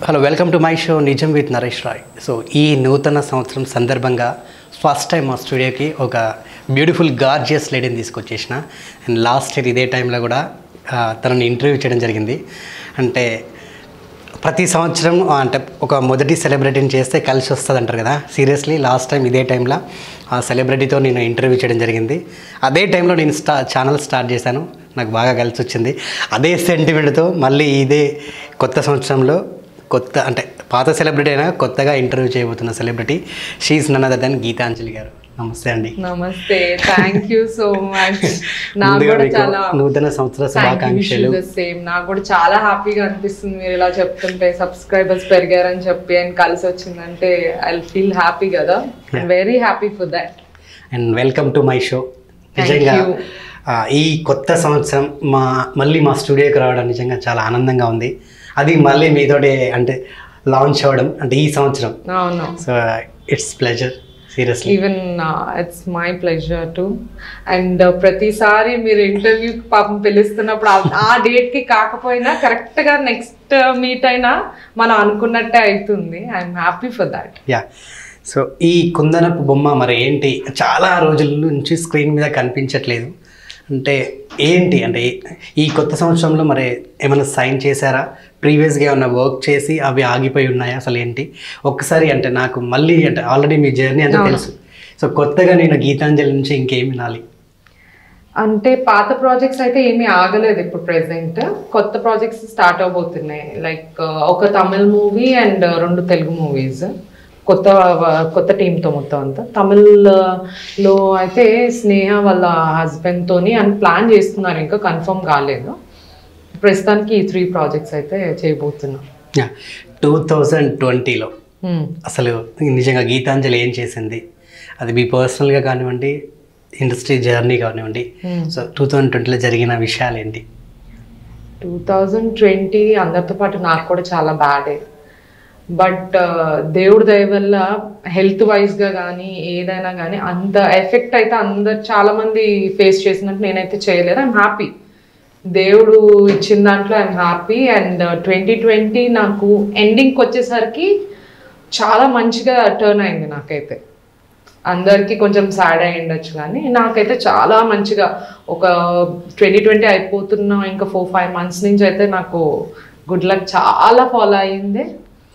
Hello welcome to my show Nijam with Naresh Rai so ఈ నూతన సంవత్సరం సందర్భంగా ఫస్ట్ టైం మా స్టూడియోకి ఒక బ్యూటిఫుల్ గార్జియస్ లేడీని తీసుకొచ్చేసిన అండ్ లాస్ట్ ఇయర్ ఇదే టైంలో కూడా ఆ, తనని ఇంటర్వ్యూ చేయడం జరిగింది అంటే ప్రతి సంవత్సరం ఆ, అంటే ఒక మొదటి సెలబ్రిటీని చేస్తే కలిసి వస్తుంది అంటారు కదా సీరియస్లీ లాస్ట్ టైం ఇదే టైంలో ఆ సెలబ్రిటీతో నేను ఇంటర్వ్యూ చేయడం జరిగింది అదే టైంలో నేను స్టా ఛానల్ స్టార్ట్ చేశాను నాకు బాగా కలిసి వచ్చింది అదే సెంటిమెంట్తో మళ్ళీ ఇదే కొత్త సంవత్సరంలో కొత్త అంటే పాత సెలబ్రిటీ అయినా కొత్తగా ఇంటర్వ్యూ చేయబోతున్న celebrity she none other than Geetanjali garu నమస్తే అండి నమస్తే థ్యాంక్ యూ సో మచ్ నాకు ముందుగా కూడా మీకు చాలా నూతన సంవత్సర శుభాకాంక్షలు సేమ్ నాకు కూడా చాలా హ్యాపీగా అనిపిస్తుంది మీరు ఇలా చెప్తుంటే సబ్స్క్రైబర్స్ పెరిగారని చెప్పి అండ్ కలిసి వచ్చిందంటే ఐ ఫీల్ హ్యాపీ కదా very happy for that and welcome to my show Thank నిజంగా you. ఆ, ఈ కొత్త సంవత్సరం మా మళ్ళీ మా స్టూడియోకి రావడం నిజంగా చాలా ఆనందంగా ఉంది అది మళ్ళీ మీతోటి అంటే లాంచ్ అవ్వడం అంటే ఈ సంవత్సరం అవును so it's pleasure seriously even it's my pleasure to and ప్రతిసారి మీరు ఇంటర్వ్యూ పాపం పిలుస్తున్నప్పుడు ఆ- ఆ డేట్ కి కాకపోయినా కరెక్ట్ గా నెక్స్ట్ మీట్ అయినా మనం అనుకున్నట్టే అవుతుంది I'm happy for that yeah so ఈ కుందనపు బొమ్మ మరి ఏంటి చాలా రోజుల నుంచి స్క్రీన్ మీద కనిపించట్లేదు అంటే ఏంటి అంటే ఈ కొత్త సంవత్సరంలో మరి ఏమైనా సైన్ చేశారా ప్రీవియస్గా ఏమైనా వర్క్ చేసి అవి ఆగిపోయి ఉన్నాయా అసలు ఏంటి ఒక్కసారి అంటే నాకు మళ్ళీ అంటే ఆల్రెడీ మీ జర్నీ అంతా తెలుసు సో కొత్తగా నేను గీతాంజలి నుంచి ఇంకేం వినాలి అంటే పాత ప్రాజెక్ట్స్ అయితే ఏమీ ఆగలేదు ఇప్పుడు ప్రెసెంట్ కొత్త ప్రాజెక్ట్స్ స్టార్ట్ అవబోతున్నాయి లైక్ ఒక తమిళ్ మూవీ అండ్ రెండు తెలుగు మూవీస్ కొత్త కొత్త టీంతో మొత్తం అంతా తమిళ్లో అయితే స్నేహ వాళ్ళ husband తోని అని ప్లాన్ చేస్తున్నారు ఇంకా కన్ఫర్మ్ కాలేదు ప్రస్తుతానికి ఈ త్రీ ప్రాజెక్ట్స్ అయితే చేయబోతున్నాం యా టూ థౌజండ్ ట్వంటీలో Hmm. అసలు నిజంగా గీతాంజలి ఏం చేసింది అది మీ పర్సనల్గా కానివ్వండి ఇండస్ట్రీ జర్నీ కానివ్వండి Hmm. సో టూ థౌజండ్ ట్వంటీలో జరిగిన విషయాలు ఏంటి టూ థౌజండ్ ట్వంటీ అందరితో పాటు నాకు కూడా చాలా బ్యాడే బట్ దేవుడి దయ వల్ల హెల్త్ వైజ్గా కానీ ఏదైనా కానీ అంత ఎఫెక్ట్ అయితే అందరు చాలా మంది ఫేస్ చేసినట్టు నేనైతే చేయలేదు ఐఎమ్ హ్యాపీ దేవుడు ఇచ్చిన దాంట్లో I'm happy and twenty twenty నాకు ఎండింగ్కి వచ్చేసరికి చాలా మంచిగా టర్న్ అయింది నాకైతే అందరికీ కొంచెం సాడ్ అయి ఉండొచ్చు కానీ నాకైతే చాలా మంచిగా ఒక ట్వంటీ ట్వంటీ అయిపోతున్న ఇంకా ఫోర్ ఫైవ్ మంత్స్ నుంచి అయితే నాకు గుడ్ లక్ చాలా ఫాలో అయ్యింది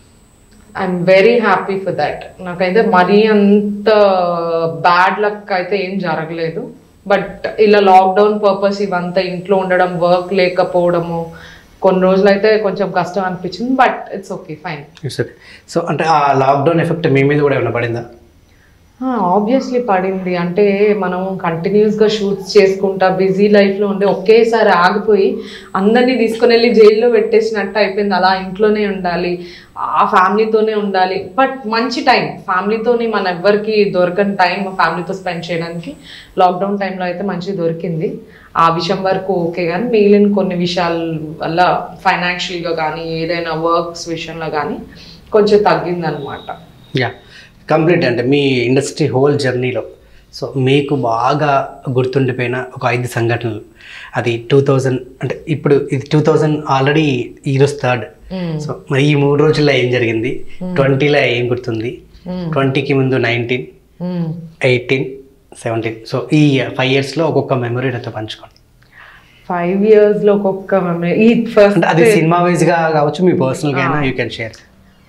I'm very happy for that నాకైతే మరీ అంత బ్యాడ్ లక్ అయితే ఏం జరగలేదు బట్ ఇలా లాక్డౌన్ పర్పస్ ఇవంతా ఇంట్లో ఉండడం వర్క్ లేకపోవడము కొన్ని రోజులు అయితే కొంచెం కష్టం అనిపించింది but it's okay fine it's okay so అంటే ఆ లాక్డౌన్ ఎఫెక్ట్ మీ మీద కూడా ఏమైనా పడిందా ఆబ్వియస్లీ పడింది అంటే మనం కంటిన్యూస్గా షూట్స్ చేసుకుంటా బిజీ లైఫ్లో ఉండి ఒకేసారి ఆగిపోయి అందరినీ తీసుకుని వెళ్ళి జైల్లో పెట్టేసినట్టు అయిపోయింది అలా ఇంట్లోనే ఉండాలి ఆ ఫ్యామిలీతోనే ఉండాలి బట్ మంచి టైం ఫ్యామిలీతోని మన ఎవ్వరికి దొరకని టైం ఫ్యామిలీతో స్పెండ్ చేయడానికి లాక్డౌన్ టైంలో అయితే మంచి దొరికింది ఆ విషయం వరకు ఓకే కానీ మిగిలిన కొన్ని విషయాల వల్ల ఫైనాన్షియల్గా కానీ ఏదైనా వర్క్స్ విషయంలో కానీ కొంచెం తగ్గిందనమాట యా కంప్లీట్ అంటే మీ ఇండస్ట్రీ హోల్ జర్నీలో సో మీకు బాగా గుర్తుండిపోయిన ఒక ఐదు సంఘటనలు అది టూ థౌజండ్ అంటే ఇప్పుడు ఇది టూ థౌజండ్ ఆల్రెడీ ఈరోజు థర్డ్ సో మరి ఈ మూడు రోజుల్లో ఏం జరిగింది ట్వంటీలో ఏం గుర్తుంది ట్వంటీకి ముందు నైన్టీన్ ఎయిటీన్ సెవెంటీన్ సో ఈ ఫైవ్ ఇయర్స్లో ఒక్కొక్క మెమరీ నాతో పంచుకోండి ఫైవ్ ఇయర్స్ లో ఒక్కొక్క మెమరీ ఈ ఫస్ట్ అంటే అది సినిమా వైజ్గా కావచ్చు మీ పర్సనల్గా అయినా you can share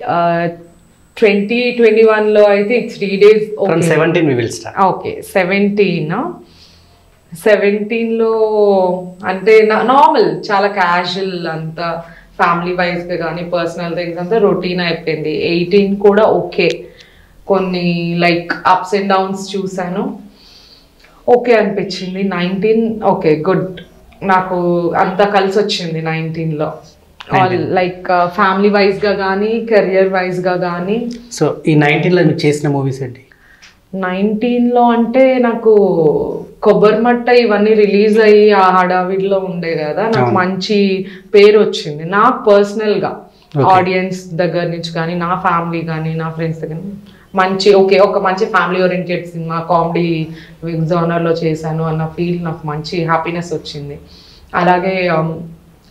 twenty twenty one లో అయితే three days from seventeen we will start okay seventeen seventeen లో అంటే నార్మల్ చాలా క్యాజువల్ అంతా ఫ్యామిలీ వైజ్ గా కానీ పర్సనల్ థింగ్స్ అంతా రొటీన్ అయిపోయింది ఎయిటీన్ కూడా ఓకే కొన్ని లైక్ అప్స్ అండ్ డౌన్స్ చూసాను ఓకే అనిపించింది నైన్టీన్ ఓకే గుడ్ నాకు అంతా కలిసి వచ్చింది నైన్టీన్ లో లైక్ ఫ్యామిలీ వైజ్ గా కానీ కెరియర్ వైజ్ గా కానీ సో ఈ నైన్టీన్లో మీరు చేసిన మూవీస్ ఏంటి నైన్టీన్ లో అంటే నాకు కొబ్బరి మట్ట ఇవన్నీ రిలీజ్ అయ్యి ఆ హడావిడిలో ఉండే కదా నాకు మంచి పేరు వచ్చింది నాకు పర్సనల్ గా ఆడియన్స్ దగ్గర నుంచి కానీ నా ఫ్యామిలీ కానీ నా ఫ్రెండ్స్ దగ్గర మంచి ఓకే ఒక మంచి family oriented cinema comedy genre లో చేశాను అన్న ఫీల్ నాకు మంచి హ్యాపీనెస్ వచ్చింది అలాగే um,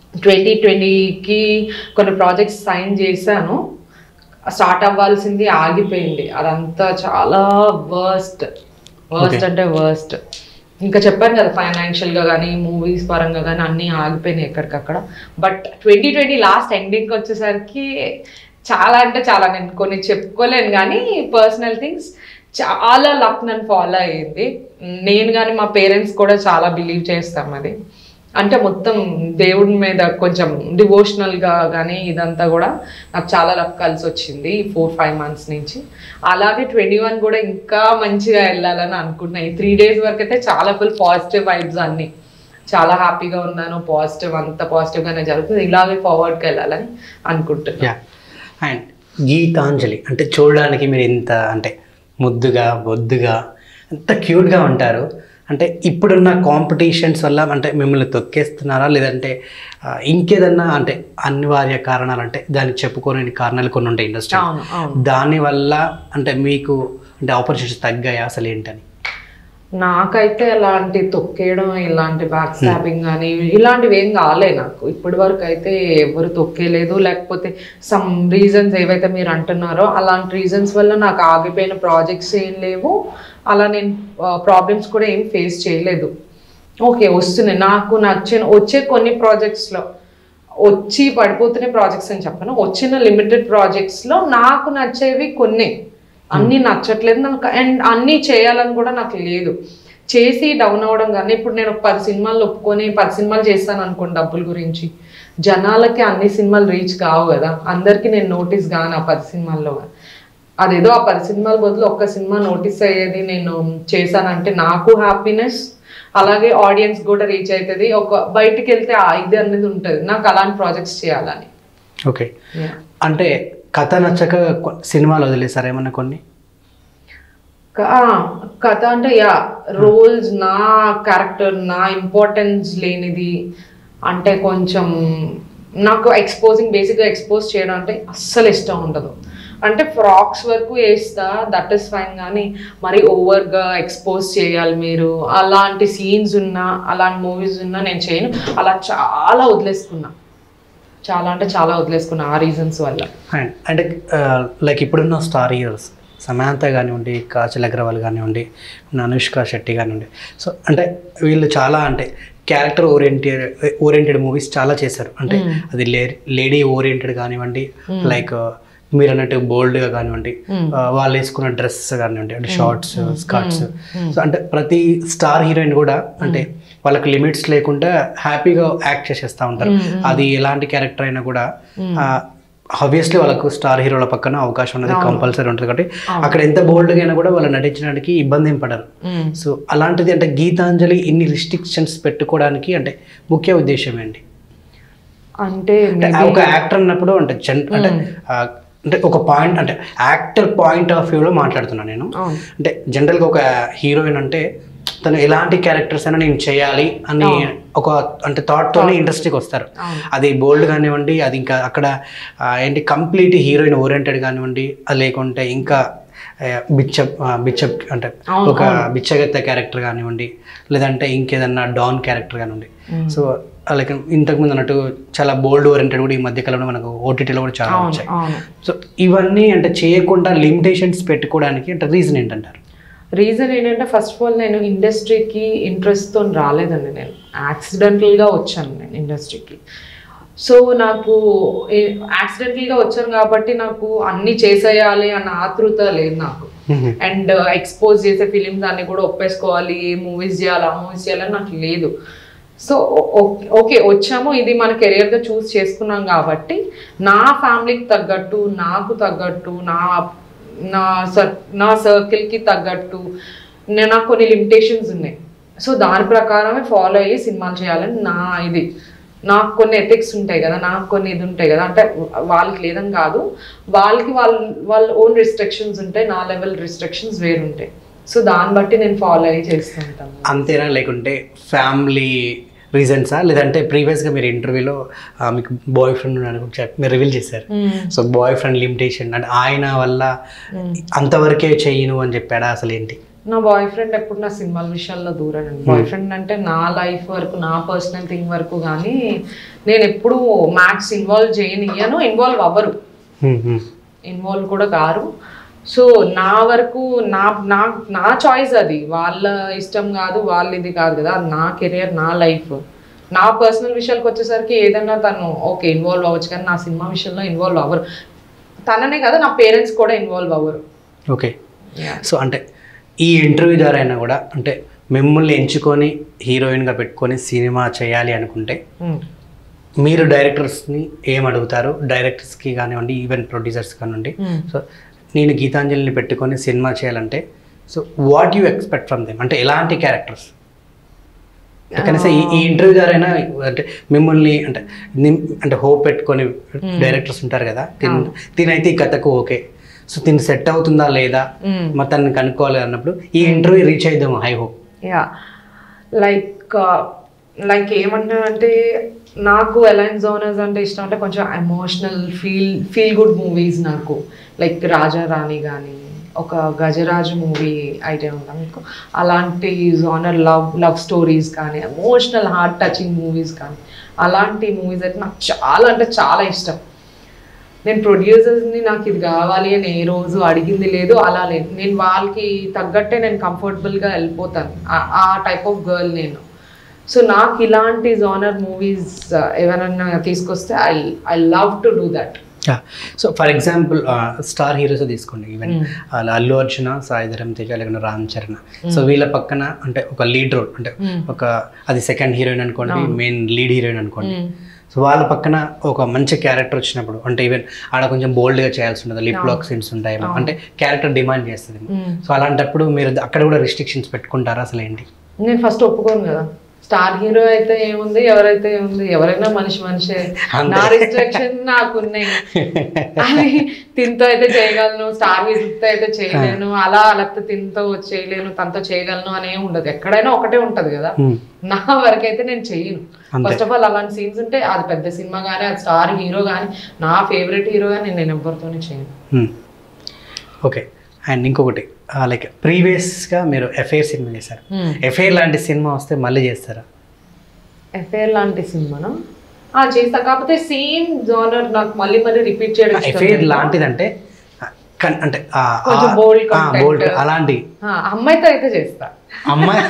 ట్వంటీ ట్వంటీకి కొన్ని ప్రాజెక్ట్స్ సైన్ చేశాను స్టార్ట్ అవ్వాల్సింది ఆగిపోయింది అదంతా చాలా వర్స్ట్ వర్స్ట్ అంటే వర్స్ట్ ఇంకా చెప్పాను కదా ఫైనాన్షియల్గా కానీ మూవీస్ పరంగా కానీ అన్నీ ఆగిపోయినాయి ఎక్కడికక్కడ బట్ ట్వంటీ ట్వంటీ లాస్ట్ ఎండింగ్కి వచ్చేసరికి చాలా అంటే చాలా నేను కొన్ని చెప్పుకోలేను కానీ పర్సనల్ థింగ్స్ చాలా లక్ నన్ను ఫాలో అయ్యింది నేను కానీ మా పేరెంట్స్ కూడా చాలా బిలీవ్ చేస్తాం అది అంటే మొత్తం దేవుడి మీద కొంచెం డివోషనల్గా కానీ ఇదంతా కూడా నాకు చాలా లక్ కలిసి వచ్చింది ఫోర్ ఫైవ్ మంత్స్ నుంచి అలాగే ట్వంటీ వన్ కూడా ఇంకా మంచిగా వెళ్ళాలని అనుకుంటున్నాను ఈ త్రీ డేస్ వరకు అయితే చాలా ఫుల్ పాజిటివ్ వైబ్స్ అన్ని చాలా హ్యాపీగా ఉన్నాను పాజిటివ్ అంత పాజిటివ్గానే జరుగుతుంది ఇలాగే ఫార్వర్డ్కి వెళ్ళాలని అనుకుంటున్నాను యా అండ్ గీతాంజలి అంటే చూడడానికి మీరు ఇంత అంటే ముద్దుగా బొద్దుగా ఎంత క్యూట్గా ఉంటారు అంటే ఇప్పుడున్న కాంపిటీషన్స్ వల్ల అంటే మిమ్మల్ని తొక్కేస్తున్నారా లేదంటే ఆ, ఇంకేదన్నా అంటే అనివార్య కారణాలు అంటే దానికి చెప్పుకోలేని కారణాలు కొన్ని ఉంటాయి ఇండస్ట్రీ అవును అవును దానివల్ల అంటే మీకు అంటే ఆపర్చునిటీస్ తగ్గాయా అసలు ఏంటని నాకైతే ఎలాంటి తొక్కేయడం ఇలాంటి బ్యాక్ స్టాబింగ్ కానీ ఇలాంటివి ఏం కాలే నాకు ఇప్పటి వరకు అయితే ఎవరు తొక్కేయలేదు లేకపోతే సమ్ రీజన్స్ ఏవైతే మీరు అంటున్నారో అలాంటి రీజన్స్ వల్ల నాకు ఆగిపోయిన ప్రాజెక్ట్స్ ఏం లేవు అలా నేను ప్రాబ్లమ్స్ కూడా ఏం ఫేస్ చేయలేదు ఓకే వస్తున్నాయి నాకు నచ్చిన వచ్చే కొన్ని ప్రాజెక్ట్స్లో వచ్చి పడిపోతున్న ప్రాజెక్ట్స్ అని చెప్పను వచ్చిన లిమిటెడ్ ప్రాజెక్ట్స్లో నాకు నచ్చేవి కొన్ని అన్నీ నచ్చట్లేదు నాకు అండ్ అన్నీ చేయాలని కూడా నాకు లేదు చేసి డౌన్ అవ్వడం కానీ ఇప్పుడు నేను ఒక పది సినిమాలు ఒప్పుకొని పది సినిమాలు చేస్తాను అనుకోండి డబ్బుల గురించి జనాలకి అన్ని సినిమాలు రీచ్ కావు కదా అందరికీ నేను నోటీస్ కాను ఆ పది సినిమాల్లో కానీ అదేదో ఆ పది సినిమాల బదులు ఒక్క సినిమా నోటీస్ అయ్యేది నేను చేశానంటే నాకు హ్యాపీనెస్ అలాగే ఆడియన్స్ కూడా రీచ్ అవుతుంది ఒక బయటికి వెళ్తే ఆ ఇది అనేది ఉంటుంది నాకు అలాంటి ప్రాజెక్ట్స్ చేయాలని ఓకే అంటే కథ నచ్చక కొ- సినిమాలు వదిలేసారు ఏమన్నా కొన్ని క- ఆ, కథ అంటే యా రోల్స్ నా క్యారెక్టర్ నా ఇంపార్టెన్స్ లేనిది అంటే కొంచెం నాకు ఎక్స్పోజింగ్ బేసిక్గా ఎక్స్పోజ్ చేయడం అంటే అస్సలు ఇష్టం ఉండదు అంటే ఫ్రాక్స్ వరకు వేస్తా దట్ ఇస్ ఫైన్ కానీ మరి ఓవర్గా ఎక్స్పోజ్ చేయాలి మీరు అలాంటి సీన్స్ ఉన్నా అలాంటి మూవీస్ ఉన్నా నేను చేయను అలా చాలా వదిలేసుకున్నా చాలా అంటే చాలా వదిలేసుకున్నా ఆ రీజన్స్ వల్ల అండ్ అంటే లైక్ ఇప్పుడున్న స్టార్ హీరోస్ సమాంత కానివ్వండి కాజల్ అగ్రవాల్ కానివ్వండి అనుష్క శెట్టి కానివ్వండి సో అంటే వీళ్ళు చాలా అంటే క్యారెక్టర్ ఓరియంటెడ్ ఓరియంటెడ్ మూవీస్ చాలా చేశారు అంటే అది లే లేడీ ఓరియంటెడ్ కానివ్వండి లైక్ మీరు అన్నట్టు బోల్డ్గా కానివ్వండి ఆ, వాళ్ళు వేసుకున్న డ్రెస్ కానివ్వండి అంటే షార్ట్స్ స్కర్ట్స్ సో అంటే ప్రతి స్టార్ హీరోయిన్ కూడా అంటే వాళ్ళకి లిమిట్స్ లేకుండా హ్యాపీగా యాక్ట్ చేసేస్తూ ఉంటారు అది ఎలాంటి క్యారెక్టర్ అయినా కూడా ఆబ్వియస్లీ వాళ్ళకు స్టార్ హీరోల పక్కన అవకాశం అనేది కంపల్సరీ ఉంటుంది కాబట్టి అక్కడ ఎంత బోల్డ్గా అయినా కూడా వాళ్ళు నటించడానికి ఇబ్బంది ఏం పడరు సో అలాంటిది అంటే గీతాంజలి ఇన్ని రిస్ట్రిక్షన్స్ పెట్టుకోవడానికి అంటే ముఖ్య ఉద్దేశం ఏంటి అంటే అంటే ఒక యాక్టర్ అన్నప్పుడు అంటే జన్ అంటే ఆ, అంటే ఒక పాయింట్ అంటే యాక్టర్ పాయింట్ ఆఫ్ వ్యూలో మాట్లాడుతున్నాను నేను అవును అంటే జనరల్గా ఒక హీరోయిన్ అంటే తను ఎలాంటి క్యారెక్టర్స్ అయినా నేను చేయాలి అని ఒక అంటే థాట్తోనే ఇండస్ట్రీకి వస్తారు అవును. అది బోల్డ్ కానివ్వండి అది ఇంకా అక్కడ ఆ, ఏంటి కంప్లీట్ హీరోయిన్ ఓరియంటెడ్ కానివ్వండి అది లేకుంటే ఇంకా ఆ, బిచ్చ ఆ, బిచ్చ అంటే అవును, ఒక బిచ్చగత్త క్యారెక్టర్ కానివ్వండి లేదంటే ఇంకేదన్నా డాన్ క్యారెక్టర్ కానివ్వండి సో లైక్ ఇంతకుముందు అన్నట్టు చాలా బోల్డ్ ఓరియంటెడ్ కూడా ఈ మధ్య కాలంలో మనకు ఓటీటీలో కూడా చాలా అవును వచ్చాయి అవును సో ఇవన్నీ అంటే చేయకుండా లిమిటేషన్స్ పెట్టుకోవడానికి అంటే రీజన్ ఏంటంటారు రీజన్ ఏంటంటే ఫస్ట్ ఆఫ్ ఆల్ నేను ఇండస్ట్రీకి ఇంట్రెస్ట్తో రాలేదండి నేను యాక్సిడెంటల్గా వచ్చాను నేను ఇండస్ట్రీకి సో నాకు యాక్సిడెంటల్గా వచ్చాను కాబట్టి నాకు అన్ని చేసేయాలి అన్న ఆతృత లేదు నాకు అండ్ ఎక్స్పోజ్ చేసే ఫిలిమ్స్ అన్ని కూడా ఒప్పేసుకోవాలి ఏ మూవీస్ చేయాలి ఆ మూవీస్ చేయాలని నాకు లేదు సో ఓకే వచ్చాము ఇది మన కెరియర్గా చూస్ చేసుకున్నాం కాబట్టి నా ఫ్యామిలీకి తగ్గట్టు నాకు తగ్గట్టు నా నా సర్ నా సర్కిల్కి తగ్గట్టు నేను నాకు కొన్ని లిమిటేషన్స్ ఉన్నాయి సో దాని ప్రకారమే ఫాలో అయ్యి సినిమాలు చేయాలని నా ఇది నాకు కొన్ని ఎథిక్స్ ఉంటాయి కదా నాకు కొన్ని ఇది ఉంటాయి కదా అంటే వాళ్ళకి లేదని కాదు వాళ్ళకి వాళ్ళ వాళ్ళ ఓన్ రిస్ట్రిక్షన్స్ ఉంటాయి నా లెవెల్ రిస్ట్రిక్షన్స్ వేరు ఉంటాయి సో దాన్ని బట్టి నేను ఫాలో అయ్యి చేస్తూ ఉంటాను అంతేనా లేకుంటే ఫ్యామిలీ రీజన్సా లేదంటే ప్రీవియస్గా మీరు ఇంటర్వ్యూలో మీకు బాయ్ ఫ్రెండ్ ఉన్నాడు కూడా చెప్ప- మీరు రివీల్ చేశారు సో బాయ్ ఫ్రెండ్ లిమిటేషన్ అంటే ఆయన వల్ల అంతవరకే చెయ్యను అని చెప్పాడా అసలు ఏంటి నా బాయ్ ఫ్రెండ్ ఎప్పుడు నా సినిమాల విషయాల్లో దూరం బాయ్ ఫ్రెండ్ అంటే నా లైఫ్ వరకు నా పర్సనల్ థింగ్ వరకు కానీ నేను ఎప్పుడు మ్యాథ్స్ ఇన్వాల్వ్ చేయనియ్యను ఇన్వాల్వ్ అవ్వరు హ్మ్, హ్మ్. ఇన్వాల్వ్ కూడా కారు సో నా వరకు నా నా నా చాయిస్ అది వాళ్ళ ఇష్టం కాదు వాళ్ళ ఇది కాదు కదా అది నా కెరియర్ నా లైఫ్ నా పర్సనల్ విషయాలకు వచ్చేసరికి ఏదైనా తను ఓకే ఇన్వాల్వ్ అవ్వచ్చు కానీ నా సినిమా విషయంలో ఇన్వాల్వ్ అవ్వరు తననే కదా నా పేరెంట్స్ కూడా ఇన్వాల్వ్ అవ్వరు ఓకే సో అంటే ఈ ఇంటర్వ్యూ ద్వారా అయినా కూడా అంటే మిమ్మల్ని ఎంచుకొని హీరోయిన్గా పెట్టుకొని సినిమా చేయాలి అనుకుంటే మీరు డైరెక్టర్స్ని ఏం అడుగుతారు డైరెక్టర్స్కి కానివ్వండి ఈవెన్ ప్రొడ్యూసర్స్ కానివ్వండి సో నేను గీతాంజలిని పెట్టుకొని సినిమా చేయాలంటే so what you expect from them అంటే ఎలాంటి క్యారెక్టర్స్ కనీసం ఈ ఈ ఇంటర్వ్యూ ద్వారా అయినా అంటే మిమ్మల్ని అంటే నిమ్- అంటే హోప్ పెట్టుకొని డైరెక్టర్స్ ఉంటారు కదా తిన్ తినైతే ఈ కథకు ఓకే సో తిని సెట్ అవుతుందా లేదా మరి తనని కనుక్కోవాలి అన్నప్పుడు ఈ ఇంటర్వ్యూ రీచ్ అయిద్దాము I hope yeah like like ఏమంటానంటే నాకు అలయన్స్ జోనర్స్ అంటే ఇష్టం అంటే కొంచెం emotional feel feel good movies నాకు లైక్ రాజా రాణి కానీ ఒక గజరాజు మూవీ ఐడియా ఉందా మీకు అలాంటి జోనర్ లవ్ లవ్ స్టోరీస్ కానీ ఎమోషనల్ హార్ట్ టచింగ్ మూవీస్ కానీ అలాంటి మూవీస్ అయితే నాకు చాలా అంటే చాలా ఇష్టం నేను ప్రొడ్యూసర్స్ని నాకు ఇది కావాలి అని ఏ రోజు అడిగింది లేదు అలా లేదు నేను వాళ్ళకి తగ్గట్టే నేను కంఫర్టబుల్గా వెళ్ళిపోతాను ఆ- ఆ టైప్ ఆఫ్ గర్ల్ నేను సో నాకు ఇలాంటి జోనర్ మూవీస్ ఎవరైనా తీసుకొస్తే I I love to do that so for example star heroes తీసుకోండి ఈవెన్ అల్లు అర్జున సాయిధరం తేజ లేకుండా రామ్ చరణ్ సో వీళ్ళ పక్కన అంటే ఒక లీడ్ రోల్ అంటే ఒక అది సెకండ్ హీరోయిన్ అనుకోండి మెయిన్ లీడ్ హీరోయిన్ అనుకోండి సో వాళ్ళ పక్కన ఒక మంచి క్యారెక్టర్ వచ్చినప్పుడు అంటే ఈవెన్ ఆడ కొంచెం బోల్డ్గా చేయాల్సి ఉంటుంది లిప్ లాక్ సీన్స్ ఉంటాయేమో అంటే క్యారెక్టర్ డిమాండ్ చేస్తుంది సో అలాంటప్పుడు మీరు అక్కడ కూడా రిస్ట్రిక్షన్స్ పెట్టుకుంటారా అసలు ఏంటి నేను ఫస్ట్ ఒప్పుకోను కదా స్టార్ హీరో అయితే ఏముంది ఎవరైతే ఏముంది ఎవరైనా మనిషి మనిషే నా రిస్ట్రిక్షన్ నాకు ఉన్నాయి అది తింతో అయితే చేయగలను స్టార్ తో అయితే చేయలేను అలా లేకపోతే తింతో చేయలేను తనతో చేయగలను అని ఏమి ఉండదు ఎక్కడైనా ఒకటే ఉంటది కదా Hmm. నా వరకైతే నేను చెయ్యను ఫస్ట్ ఆఫ్ ఆల్ అలాంటి సీన్స్ ఉంటే అది పెద్ద సినిమా కానీ అది స్టార్ హీరో కానీ నా ఫేవరెట్ హీరో కానీ నేను ఎవరితోనే చేయను ఓకే అండ్ ఇంకొకటి లైక్ ప్రీవియస్గా మీరు ఎఫ్ఐఆర్ సినిమా చేశారు ఎఫ్ఐఆర్ లాంటి సినిమా వస్తే మళ్ళీ చేస్తారా ఎఫ్ఐఆర్ లాంటి సినిమానా ఆ చేస్తా కాకపోతే సేమ్ జోనర్ నాకు మళ్ళీ మళ్ళీ రిపీట్ చేయడం ఇష్టం ఎఫ్ఐఆర్ లేదు. లాంటిదంటే కన్- అంటే కొంచెం bold content. బోల్డ్ అలాంటి ఆ, అమ్మాయితో అయితే చేస్తా అమ్మాయి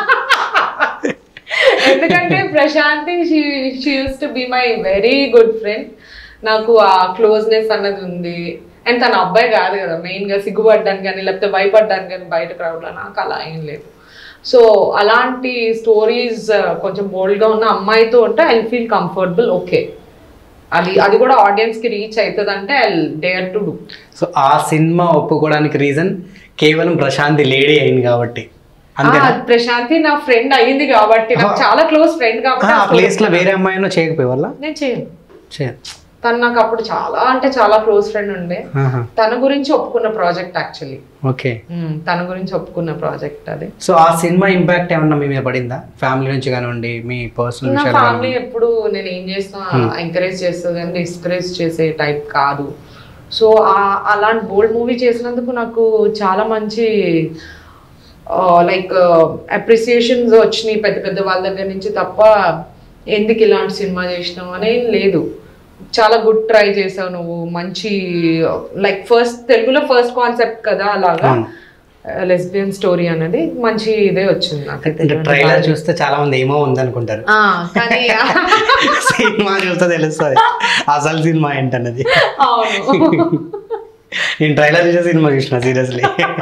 ఎందుకంటే Prashanti she uses to be my very good friend నాకు ఆ క్లోజ్నెస్ అన్నది ఉంది అండ్ తన అబ్బాయి కాదు కదా మెయిన్ గా సిగ్గుపడ్డానికి కానీ లేకపోతే భయపడ్డానికి కానీ బయట crowd లో నాకు అలా ఏం లేదు సో అలాంటి స్టోరీస్ కొంచెం bold గా ఉన్న అమ్మాయితో ఉంటే ఐ ఫీల్ కంఫర్టబుల్ ఓకే అది అది కూడా ఆడియన్స్ కి రీచ్ అవుతుంది అంటే I dare to do so ఆ సినిమా ఒప్పుకోవడానికి రీజన్ కేవలం ప్రశాంతి లేడీ అయింది కాబట్టి అంతే ప్రశాంతి నా ఫ్రెండ్ అయ్యింది కాబట్టి నాకు చాలా క్లోజ్ ఫ్రెండ్ కాబట్టి ఆ ఆ story ప్లేస్ లో వేరే అమ్మాయినో చేయకపోయే వల్ల నేను చేయను చేయరు తను నాకు అప్పుడు చాలా అంటే చాలా క్లోజ్ ఫ్రెండ్ ఉండే ఆహా. తన గురించి ఒప్పుకున్న ప్రాజెక్ట్ యాక్చువల్లీ ఓకే తన గురించి ఒప్పుకున్న ప్రాజెక్ట్ అది సో ఆ సినిమా ఇంపాక్ట్ ఏమన్నా మీ మీద పడిందా ఫ్యామిలీ నుంచి కానివ్వండి మీ పర్సనల్ నా విషయాలు ఫ్యామిలీ ఎప్పుడు నేను ఏం చేసినా ఎంకరేజ్ చేస్తుంది కానీ డిస్కరేజ్ చేసే టైప్ కాదు సో ఆ- అలాంటి బోల్డ్ మూవీ చేసినందుకు నాకు చాలా మంచి లైక్ అప్రిసియేషన్స్ వచ్చినాయి పెద్ద పెద్ద వాళ్ళ దగ్గర నుంచి తప్ప ఎందుకు ఇలాంటి సినిమా చేసినావు అని ఏం లేదు చాలా గుడ్ ట్రై చేసావు నువ్వు మంచి లైక్ ఫస్ట్ తెలుగులో ఫస్ట్ కాన్సెప్ట్ కదా అలాగా అవును. లెస్బియన్ స్టోరీ అనేది మంచి ఇదే వచ్చింది నాకైతే అంటే ట్రైలర్ చూస్తే చాలా మంది ఏమో ఉందనుకుంటారు ఆ, కానీ సినిమా చూస్తే తెలుస్తుంది అసలు సినిమా ఏంటన్నది అవును నేను ట్రైలర్ చూసే సినిమా చూసిన సీరియస్లీ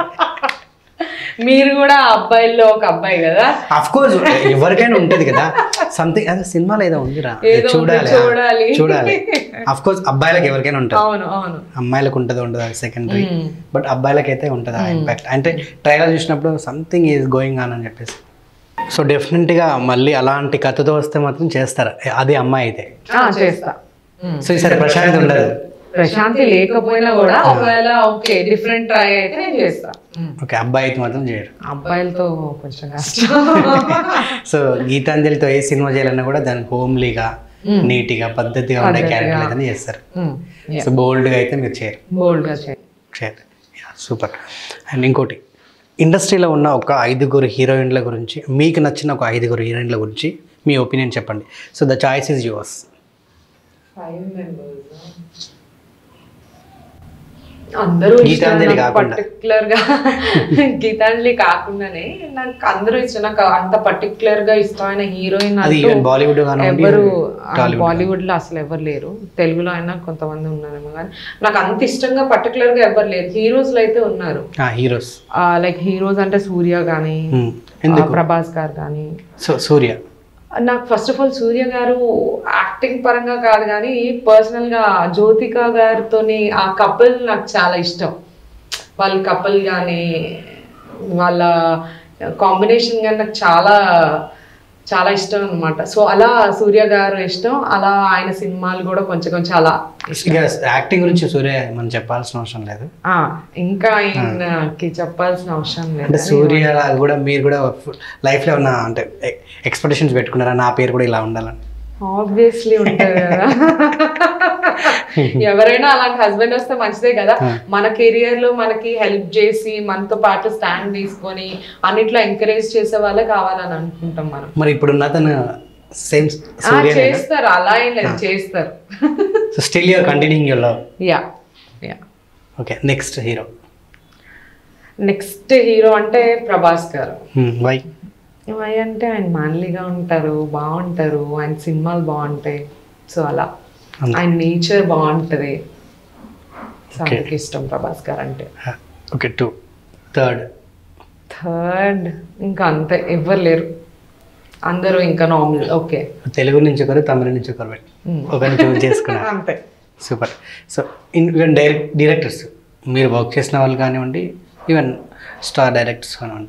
మీరు కూడా ఆ అబ్బాయిల్లో ఒక అబ్బాయి కదా అఫ్ కోర్స్ ఎవరికైనా ఉంటది కదా సంథింగ్ అదే సినిమాలో ఏదో ఉందిరా ఏదో ఉంది, చూడాలి చూడాలి. చూడాలి అఫ్ కోర్స్ అబ్బాయిలకు ఎవరికైనా ఉంటుంది అవును అవును అమ్మాయిలకు ఉంటుంది ఉండదు అది సెకండరీ Hmm. బట్ అబ్బాయిలకి అయితే ఉంటుంది ఆ ఇంపాక్ట్ అంటే ట్రైలర్ చూసినప్పుడు సంథింగ్ ఈజ్ గోయింగ్ ఆన్ అని చెప్పేసి సో డెఫినెట్గా మళ్ళీ అలాంటి కథతో వస్తే మాత్రం చేస్తారు అదే అమ్మాయి అయితే ఆ, చేస్తా ఉమ్. సో ఈసారి ప్రశాంత్ ఉండదు ప్రశాంతి లేకపోయినా కూడా ఒకవేళ ఓకే డిఫరెంట్ ట్రై అయితే నేను చేస్తా ఉమ్. ఓకే అబ్బాయి అయితే మాత్రం చేయరు అబ్బాయిలతో కొంచెం కష్టం సో గీతాంజలితో ఏ సినిమా చేయాలన్నా కూడా దాన్ని హోమ్లీగా నీట్గా పద్ధతిగా ఉండే క్యారెక్టర్ అయితే చేస్తారు సో బోల్డ్గా అయితే మీరు చేయరు బోల్డ్ గా చేయి చేయరు సూపర్ అండ్ ఇంకోటి ఇండస్ట్రీలో ఉన్న ఒక ఐదుగురు హీరోయిన్ల గురించి మీకు నచ్చిన ఒక ఐదుగురు హీరోయిన్ల గురించి మీ ఒపీనియన్ చెప్పండి so the choice is yours five members అందరూ గీతాంజలి కాకుండా. పర్టికులర్ గా గీతాంజలి కాకుండానే నాకు అందరూ ఇష్టం నాకు అంత పర్టికులర్ గా ఇష్టమైన హీరోయిన్ అది ఈవెన్ బాలీవుడ్ కానివ్వండి ఎవరు టాలీవుడ్ బాలీవుడ్ లో అసలు ఎవరు లేరు తెలుగులో అయినా కొంతమంది ఉన్నారేమో కానీ నాకు అంత ఇష్టంగా పర్టికులర్ గా ఎవరు లేరు హీరోస్ లో అయితే ఉన్నారు హీరోస్ లైక్ హీరోస్ అంటే సూర్య కానీ ఎందుకు ప్రభాస్ గారు కానీ సో సూర్య నాకు ఫస్ట్ ఆఫ్ ఆల్ సూర్య గారు యాక్టింగ్ పరంగా కాదు కానీ పర్సనల్ గా జ్యోతిక గారితో ఆ కపుల్ నాకు చాలా ఇష్టం వాళ్ళ కపుల్ కానీ వాళ్ళ కాంబినేషన్ కానీ నాకు చాలా చాలా ఇష్టం అనమాట సో అలా సూర్య గారు ఇష్టం అలా ఆయన సినిమాలు కూడా కొంచెం కొంచెం అలా ఇక యాక్టింగ్ గురించి సూర్య మనం చెప్పాల్సిన అవసరం లేదు ఆ, ఇంకా ఆయనకి చెప్పాల్సిన అవసరం అంటే లేదు సూర్య కూడా మీరు కూడా లైఫ్లో ఉన్న అంటే ఎక్స్పెక్టేషన్స్ పెట్టుకున్నారా నా పేరు కూడా ఇలా ఉండాలని ఆబ్వియస్లీ ఉంటది కదా ఎవరైనా అలాంటి హస్బెండ్ వస్తే మంచిదే కదా మన కెరియర్ లో మనకి హెల్ప్ చేసి మనతో పాటు స్టాండ్ తీసుకొని అన్నిట్లో ఎంకరేజ్ చేసే వాళ్ళే కావాలని అనుకుంటాం మనం మరి ఇప్పుడున్న తను సేమ్ ఆ, సూర్య చేస్తారు అలా ఏం లేదు చేస్తారు so still your continuing your love yeah yeah okay next hero next hero అంటే ప్రభాస్ గారు వై వై అంటే ఆయన మ్యాన్లీగా ఉంటారు బాగుంటారు ఆయన సినిమాలు బాగుంటాయి సో అలా ఆయన నేచర్ బాగుంటది సో Okay. అందుకు ఇష్టం ప్రభాస్ గారు అంటే ఓకే టూ థర్డ్ థర్డ్ ఇంకా అంతే ఎవ్వరు లేరు అందరూ ఇంకా నార్మల్ ఓకే తెలుగు నుంచి ఒకరు తమిళ నుంచి ఒకరు పెట్టి ఒకరిని చూస్ చేసుకున్నారు అంతే super so even direct directors మీరు వర్క్ చేసిన వాళ్ళు కానివ్వండి ఈవెన్ స్టార్ డైరెక్టర్స్ కానివ్వండి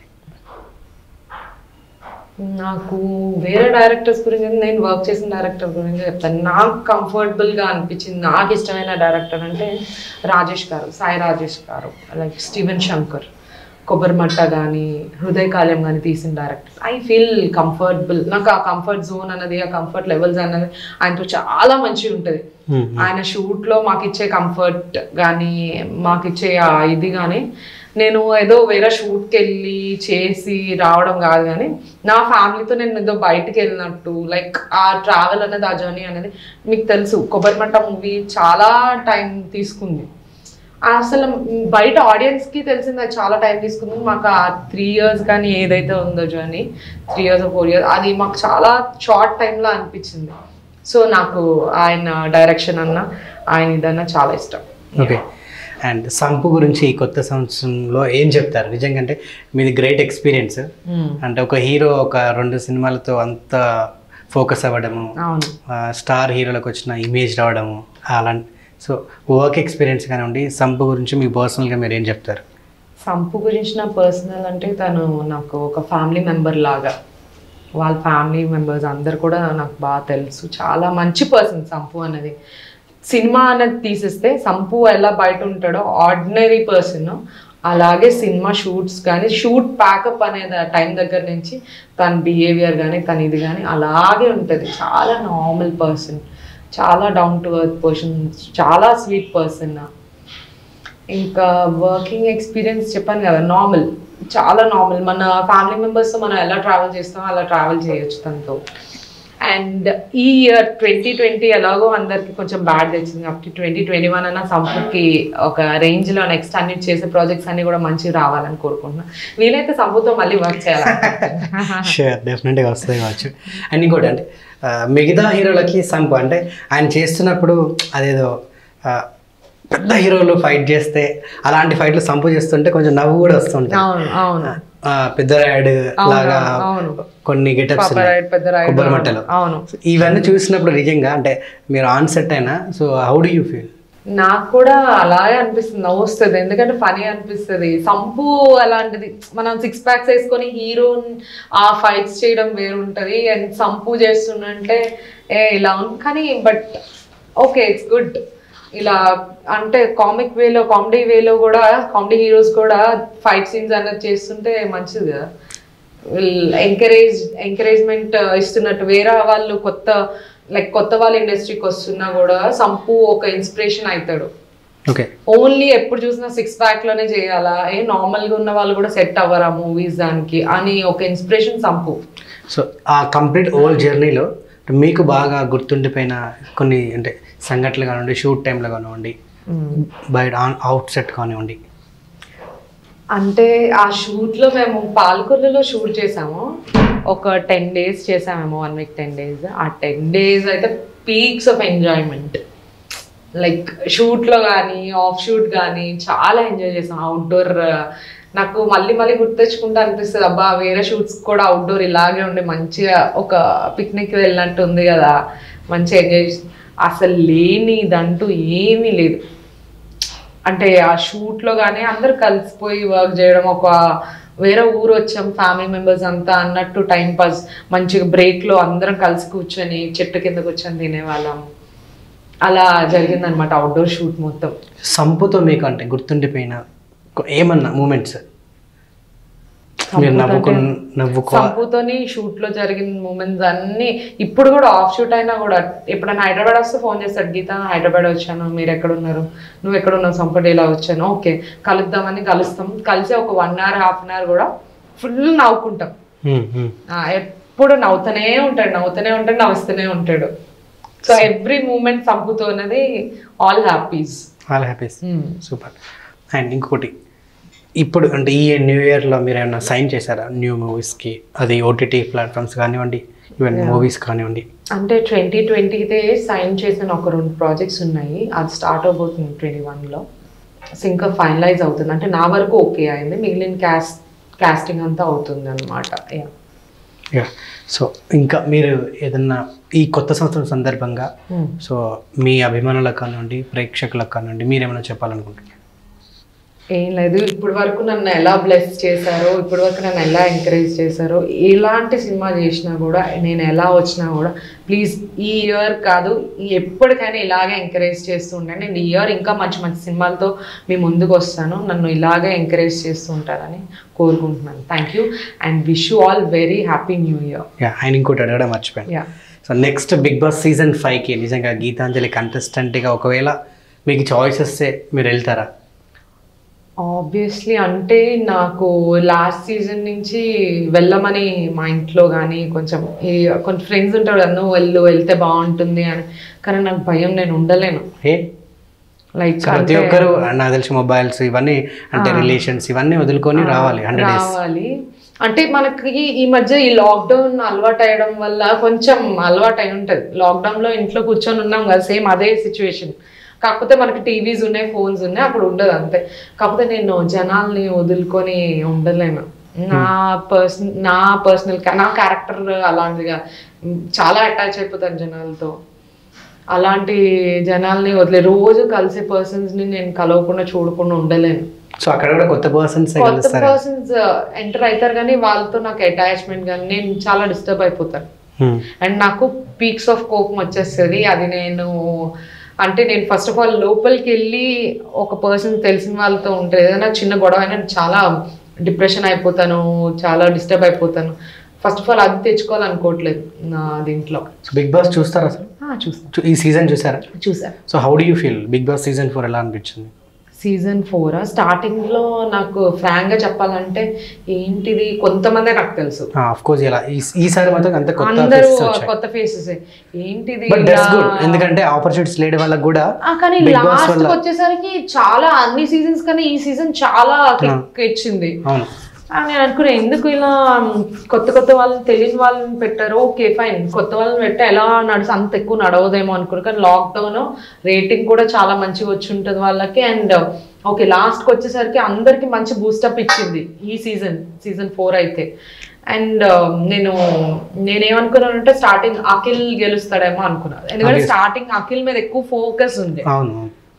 నాకు వేరే డైరెక్టర్స్ గురించి నేను వర్క్ చేసిన డైరెక్టర్ గురించి చెప్తాను నాకు comfortable గా అనిపించింది నాకు ఇష్టమైన డైరెక్టర్ అంటే రాజేష్ గారు సాయి రాజేష్ గారు లైక్ స్టీవెన్ శంకర్ కొబ్బరిమట్ట కానీ హృదయ కాలం కానీ తీసిన డైరెక్టర్ ఐ ఫీల్ కంఫర్టబుల్ నాకు ఆ కంఫర్ట్ జోన్ అన్నది ఆ కంఫర్ట్ లెవెల్స్ అన్నది ఆయనతో చాలా మంచిగా ఉంటుంది ఆయన షూట్ లో మాకు ఇచ్చే కంఫర్ట్ కానీ మాకు ఇచ్చే ఆ ఇది కానీ నేను ఏదో వేరే షూట్కి వెళ్ళి చేసి రావడం కాదు కానీ నా ఫ్యామిలీతో నేను ఏదో బయటికి వెళ్ళినట్టు లైక్ ఆ ట్రావెల్ అనేది ఆ జర్నీ అనేది మీకు తెలుసు కొబ్బరిమట్ట మూవీ చాలా టైం తీసుకుంది అసలు బయట ఆడియన్స్ కి తెలిసింది అది చాలా టైం తీసుకుంది మాకు ఆ త్రీ ఇయర్స్ కానీ ఏదైతే ఉందో journey three years four years అది మాకు చాలా షార్ట్ టైంలో అనిపించింది సో నాకు ఆయన డైరెక్షన్ అన్న ఆయన ఇదన్నా చాలా ఇష్టం ఓకే అండ్ సంపు గురించి ఈ కొత్త సంవత్సరంలో ఏం చెప్తారు నిజంగా అంటే మీది గ్రేట్ ఎక్స్పీరియన్స్ అంటే ఒక హీరో ఒక రెండు సినిమాలతో అంత ఫోకస్ అవ్వడము అవును స్టార్ హీరోలకు వచ్చిన ఇమేజ్ రావడము అలాంటి సో వర్క్ ఎక్స్పీరియన్స్ కానివ్వండి సంపు గురించి మీ పర్సనల్గా మీరు ఏం చెప్తారు సంపు గురించి నా పర్సనల్ అంటే తను నాకు ఒక ఫ్యామిలీ మెంబర్ లాగా వాళ్ళ ఫ్యామిలీ మెంబర్స్ అందరు కూడా నాకు బాగా తెలుసు చాలా మంచి పర్సన్ సంపు అనేది సినిమా అనేది తీసేస్తే సంపు ఎలా బయట ఉంటాడో ఆర్డినరీ పర్సన్ అలాగే సినిమా షూట్స్ కానీ షూట్ ప్యాకప్ అనే టైం దగ్గర నుంచి తన బిహేవియర్ కానీ తన ఇది కానీ అలాగే ఉంటుంది చాలా నార్మల్ పర్సన్ చాలా డౌన్ టు ఎర్త్ పర్సన్ చాలా స్వీట్ పర్సన్ ఇంకా వర్కింగ్ ఎక్స్పీరియన్స్ చెప్పాను కదా నార్మల్ చాలా నార్మల్ మన ఫ్యామిలీ మెంబర్స్తో మనం ఎలా ట్రావెల్ చేస్తామో అలా ట్రావెల్ చేయొచ్చు తనతో అండ్ ఈ ఇయర్ ట్వంటీ ట్వంటీ ఎలాగో అందరికి కొంచెం బ్యాడ్ తెచ్చింది కాబట్టి ట్వంటీ ట్వంటీ వన్ అన్న సంపూర్కి ఒక రేంజ్లో నెక్స్ట్ అన్ని చేసే ప్రాజెక్ట్స్ అన్ని కూడా మంచిగా రావాలని కోరుకుంటున్నాను వీలైతే సంపూతో మళ్ళీ వర్క్ చేయాలి షూర్ డెఫినెట్గా వస్తుంది కావచ్చు అండ్ ఇంకోటి అంటే ఆ, మిగతా హీరోలకి సంపు అంటే ఆయన చేస్తున్నప్పుడు అదేదో ఆ, పెద్ద హీరోలు ఫైట్ చేస్తే అలాంటి ఫైట్లు సంపు చేస్తుంటే కొంచెం నవ్వు కూడా వస్తుంటాయి అవును అవును ఆ, పెద్ద రాయుడు లాగా అవును. కొన్ని గెటప్స్ పాప రాయుడు, పెద్ద రాయుడు, కొబ్బరి మట్టలు అవును ఇవన్నీ చూసినప్పుడు నిజంగా అంటే మీరు ఆన్ సెట్ అయినా so how do you feel నాకు కూడా అలాగే అనిపిస్తుంది నవ్వు వస్తుంది ఎందుకంటే ఫనీ అనిపిస్తుంది సంపు అలాంటిది మనం సిక్స్ ప్యాక్స్ వేసుకొని హీరో ఆ ఫైట్స్ చేయడం వేరు ఉంటది అండ్ సంపు చేస్తుందంటే ఏ ఇలా ఉంది కానీ బట్ ఓకే ఇట్స్ గుడ్ ఇలా అంటే కామిక్ వేలో కామెడీ వేలో కూడా కామెడీ హీరోస్ కూడా ఫైట్ సీన్స్ అన్నది చేస్తుంటే మంచిది కదా ఎంకరేజ్ ఎంకరేజ్మెంట్ ఇస్తున్నట్టు వేరే వాళ్ళు కొత్త లైక్ కొత్త వాళ్ళ ఇండస్ట్రీకి వస్తున్నా కూడా సంపు ఒక ఇన్స్పిరేషన్ అవుతాడు ఓకే ఓన్లీ ఎప్పుడు చూసినా సిక్స్ ప్యాక్ లోనే చేయాలా ఏ నార్మల్ గా ఉన్న వాళ్ళు కూడా సెట్ అవ్వరా మూవీస్ దానికి అని ఒక ఇన్స్పిరేషన్ సంపు సో ఆ కంప్లీట్ ఓల్డ్ జర్నీలో మీకు బాగా గుర్తుండిపోయిన కొన్ని అంటే సంఘటనలు కానివ్వండి షూట్ టైంలో కానివ్వండి బయట ఆన్ అవుట్ సెట్ కానివ్వండి అంటే ఆ షూట్ లో మేము పాలకొల్లులో షూట్ చేసాము ఒక టెన్ డేస్ చేసామేమో వన్ వీక్ టెన్ డేస్ ఆ టెన్ డేస్ అయితే పీక్స్ ఆఫ్ ఎంజాయ్మెంట్ లైక్ షూట్లో కానీ ఆఫ్ షూట్ కానీ చాలా ఎంజాయ్ చేసాం అవుట్డోర్ నాకు మళ్ళీ మళ్ళీ గుర్తెచ్చుకుంటా అనిపిస్తుంది అబ్బా వేరే షూట్స్ కూడా అవుట్డోర్ ఇలాగే ఉండి మంచిగా ఒక పిక్నిక్ వెళ్ళినట్టు ఉంది కదా మంచిగా ఎంజాయ్ అసలు లేనిదంటూ ఏమీ లేదు అంటే ఆ షూట్లో కానీ అందరు కలిసిపోయి వర్క్ చేయడం ఒక వేరే ఊరు వచ్చాం ఫ్యామిలీ మెంబర్స్ అంతా అన్నట్టు టైం పాస్ మంచిగా బ్రేక్లో అందరం కలిసి కూర్చొని చెట్టు కింద కూర్చొని తినేవాళ్ళం అలా జరిగిందనమాట అవుట్డోర్ షూట్ మొత్తం సంపుతో మీకు అంటే గుర్తుండిపోయిన కొ- ఏమన్నా మూమెంట్స్ మీరు నవ్వుకు నవ్వుకో సంపుతోని షూట్ లో జరిగిన మూమెంట్స్ అన్ని ఇప్పుడు కూడా ఆఫ్ షూట్ అయినా కూడా ఎప్పుడైనా హైదరాబాద్ వస్తే ఫోన్ చేస్తాడు గీత హైదరాబాద్ వచ్చాను మీరు ఎక్కడ ఉన్నారు నువ్వు ఎక్కడ ఉన్నావు సంపటి ఇలా వచ్చాను ఓకే కలుద్దామని కలుస్తాం కలిసి ఒక one hour half an hour కూడా ఫుల్ నవ్వుకుంటాం హ్మ్, హ్మ్. ఆ, ఎప్పుడు నవ్వుతూనే ఉంటాడు నవ్వుతూనే ఉంటాడు నవ్వుతూనే ఉంటాడు సో ఎవ్రీ మూమెంట్ సంపుతో అనేది all happies all happies super and ఇంకొకటి ఇప్పుడు అంటే ఈ న్యూ ఇయర్లో మీరు ఏమైనా సైన్ చేశారా న్యూ మూవీస్కి అది ఓటీటీ ప్లాట్ఫామ్స్ కానివ్వండి ఈవెన్ మూవీస్ కానివ్వండి అంటే ట్వంటీ ట్వంటీతే సైన్ చేసిన ఒక రెండు ప్రాజెక్ట్స్ ఉన్నాయి అది స్టార్ట్ అవబోతుంది ట్వంటీ వన్లో సో ఇంకా ఫైనలైజ్ అవుతుంది అంటే నా వరకు ఓకే అయింది మిగిలిన క్యాస్ట్ కాస్టింగ్ అంతా అవుతుంది అనమాట యా సో ఇంకా మీరు ఏదన్నా ఈ కొత్త సంవత్సరం సందర్భంగా సో మీ అభిమానులకు కానివ్వండి ప్రేక్షకులకు కానివ్వండి మీరు ఏమైనా చెప్పాలనుకుంటున్నారు ఏం లేదు ఇప్పటి వరకు నన్ను ఎలా బ్లెస్ చేశారో ఇప్పటి వరకు నన్ను ఎలా ఎంకరేజ్ చేశారో ఎలాంటి సినిమా చేసినా కూడా నేను ఎలా వచ్చినా కూడా ప్లీజ్ ఈ ఇయర్ కాదు ఈ ఎప్పటికైనా ఇలాగే ఎంకరేజ్ చేస్తూ ఉంటాను నేను ఈ ఇయర్ ఇంకా మంచి మంచి సినిమాలతో మీ ముందుకు వస్తాను నన్ను ఇలాగే ఎంకరేజ్ చేస్తూ ఉంటారని కోరుకుంటున్నాను thank you and wish you all very happy new year yeah ఆయన ఇంకోటి అడగడం మర్చిపోయాను yeah so next Bigg Boss season ఫైవ్కి నిజంగా గీతాంజలి కంటెస్టెంట్గా ఒకవేళ మీకు చాయిస్ వస్తే మీరు వెళ్తారా ఆబ్వియస్లీ అంటే నాకు లాస్ట్ సీజన్ నుంచి వెళ్ళమని మా ఇంట్లో కానీ కొంచెం ఈ కొంచెం ఫ్రెండ్స్ ఉంటారు కదా నువ్వు వెళ్ళు వెళ్తే బాగుంటుంది అని కానీ నాకు భయం నేను ఉండలేను ఏ లైక్ సో ప్రతి ఒక్కరు నాకు తెలిసి మొబైల్స్ ఇవన్నీ అంటే రిలేషన్స్ ఇవన్నీ వదులుకొని రావాలి హండ్రెడ్ డేస్ రావాలి అంటే మనకి ఈ మధ్య ఈ లాక్డౌన్ అలవాటు అయ్యడం వల్ల కొంచెం అలవాటు అయి ఉంటుంది లాక్డౌన్ లో ఇంట్లో కూర్చొని ఉన్నాం కదా సేమ్ అదే సిచ్యువేషన్ కాకపోతే మనకి టీవీస్ ఉన్నాయి ఫోన్స్ ఉన్నాయి అప్పుడు ఉండదు అంతే కాకపోతే నేను జనాల్ని వదులుకొని ఉండలేను నా పర్సన్ నా పర్సనల్ నా క్యారెక్టర్ అలాంటిగా ఉమ్, చాలా అటాచ్ అయిపోతాను జనాలతో అలాంటి జనాల్ని వదిలే రోజు కలిసే పర్సన్స్ ని నేను కలవకుండా చూడకుండా ఉండలేను సో అక్కడ కూడా కొత్త పర్సన్స్ కొత్త కలుస్తారు పర్సన్స్ ఎంటర్ అవుతారు కానీ వాళ్ళతో నాకు అటాచ్మెంట్ కానీ నేను చాలా డిస్టర్బ్ అయిపోతాను Hmm. అండ్ నాకు పీక్స్ ఆఫ్ కోపం వచ్చేస్తుంది అది నేను అంటే నేను ఫస్ట్ ఆఫ్ ఆల్ లోపలికి వెళ్ళి ఒక పర్సన్ తెలిసిన వాళ్ళతో ఉంటే ఏదైనా చిన్న గొడవ అయినా చాలా డిప్రెషన్ అయిపోతాను చాలా డిస్టర్బ్ అయిపోతాను ఫస్ట్ ఆఫ్ ఆల్ అది తెచ్చుకోవాలనుకోవట్లేదు నా దీంట్లో సో బిగ్ బాస్ చూస్తారా అసలు చూసాను చూ- ఈ సీజన్ చూసారా చూసాను so how do you feel Bigg Boss season four ఎలా అనిపించింది సీజన్ ఫోర్ స్టార్టింగ్ లో నాకు ఫ్రాంక్ గా చెప్పాలంటే ఏంటిది కొంతమందే నాకు తెలుసు ఆఫ్ కోర్స్ ఇలా ఈ- ఈసారి మాత్రం అంత కొత్త అందరూ faces వచ్చాయి కొత్త ఫేసెస్ ఏంటిది బట్ దట్స్ ఇలా- గుడ్ ఎందుకంటే ఆపర్చునిటీస్ లేని వాళ్ళకి కూడా ఆ, కానీ Big Boss లాస్ట్ వల్ల- వచ్చేసరికి చాలా అన్ని సీజన్స్ కన్నా ఈ సీజన్ చాలా కిక్ ఇచ్చింది అవును ఆ, నేను అనుకున్నా ఎందుకు ఇలా కొత్త కొత్త వాళ్ళని తెలియని వాళ్ళని పెట్టారు ఓకే ఫైన్ కొత్త వాళ్ళని పెట్టి ఎలా నడుసు అంత ఎక్కువ నడవదేమో అనుకున్నా కానీ లాక్డౌన్ రేటింగ్ కూడా చాలా మంచిగా వచ్చి ఉంటుంది వాళ్ళకి అండ్ ఓకే లాస్ట్కి వచ్చేసరికి అందరికి మంచి బూస్టప్ ఇచ్చింది ఈ సీజన్ సీజన్ ఫోర్ అయితే అండ్ నేను నేనేమనుకున్నానంటే స్టార్టింగ్ అఖిల్ గెలుస్తాడేమో అనుకున్నాను ఎందుకంటే స్టార్టింగ్ అఖిల్ మీద ఎక్కువ ఫోకస్ ఉంది అవును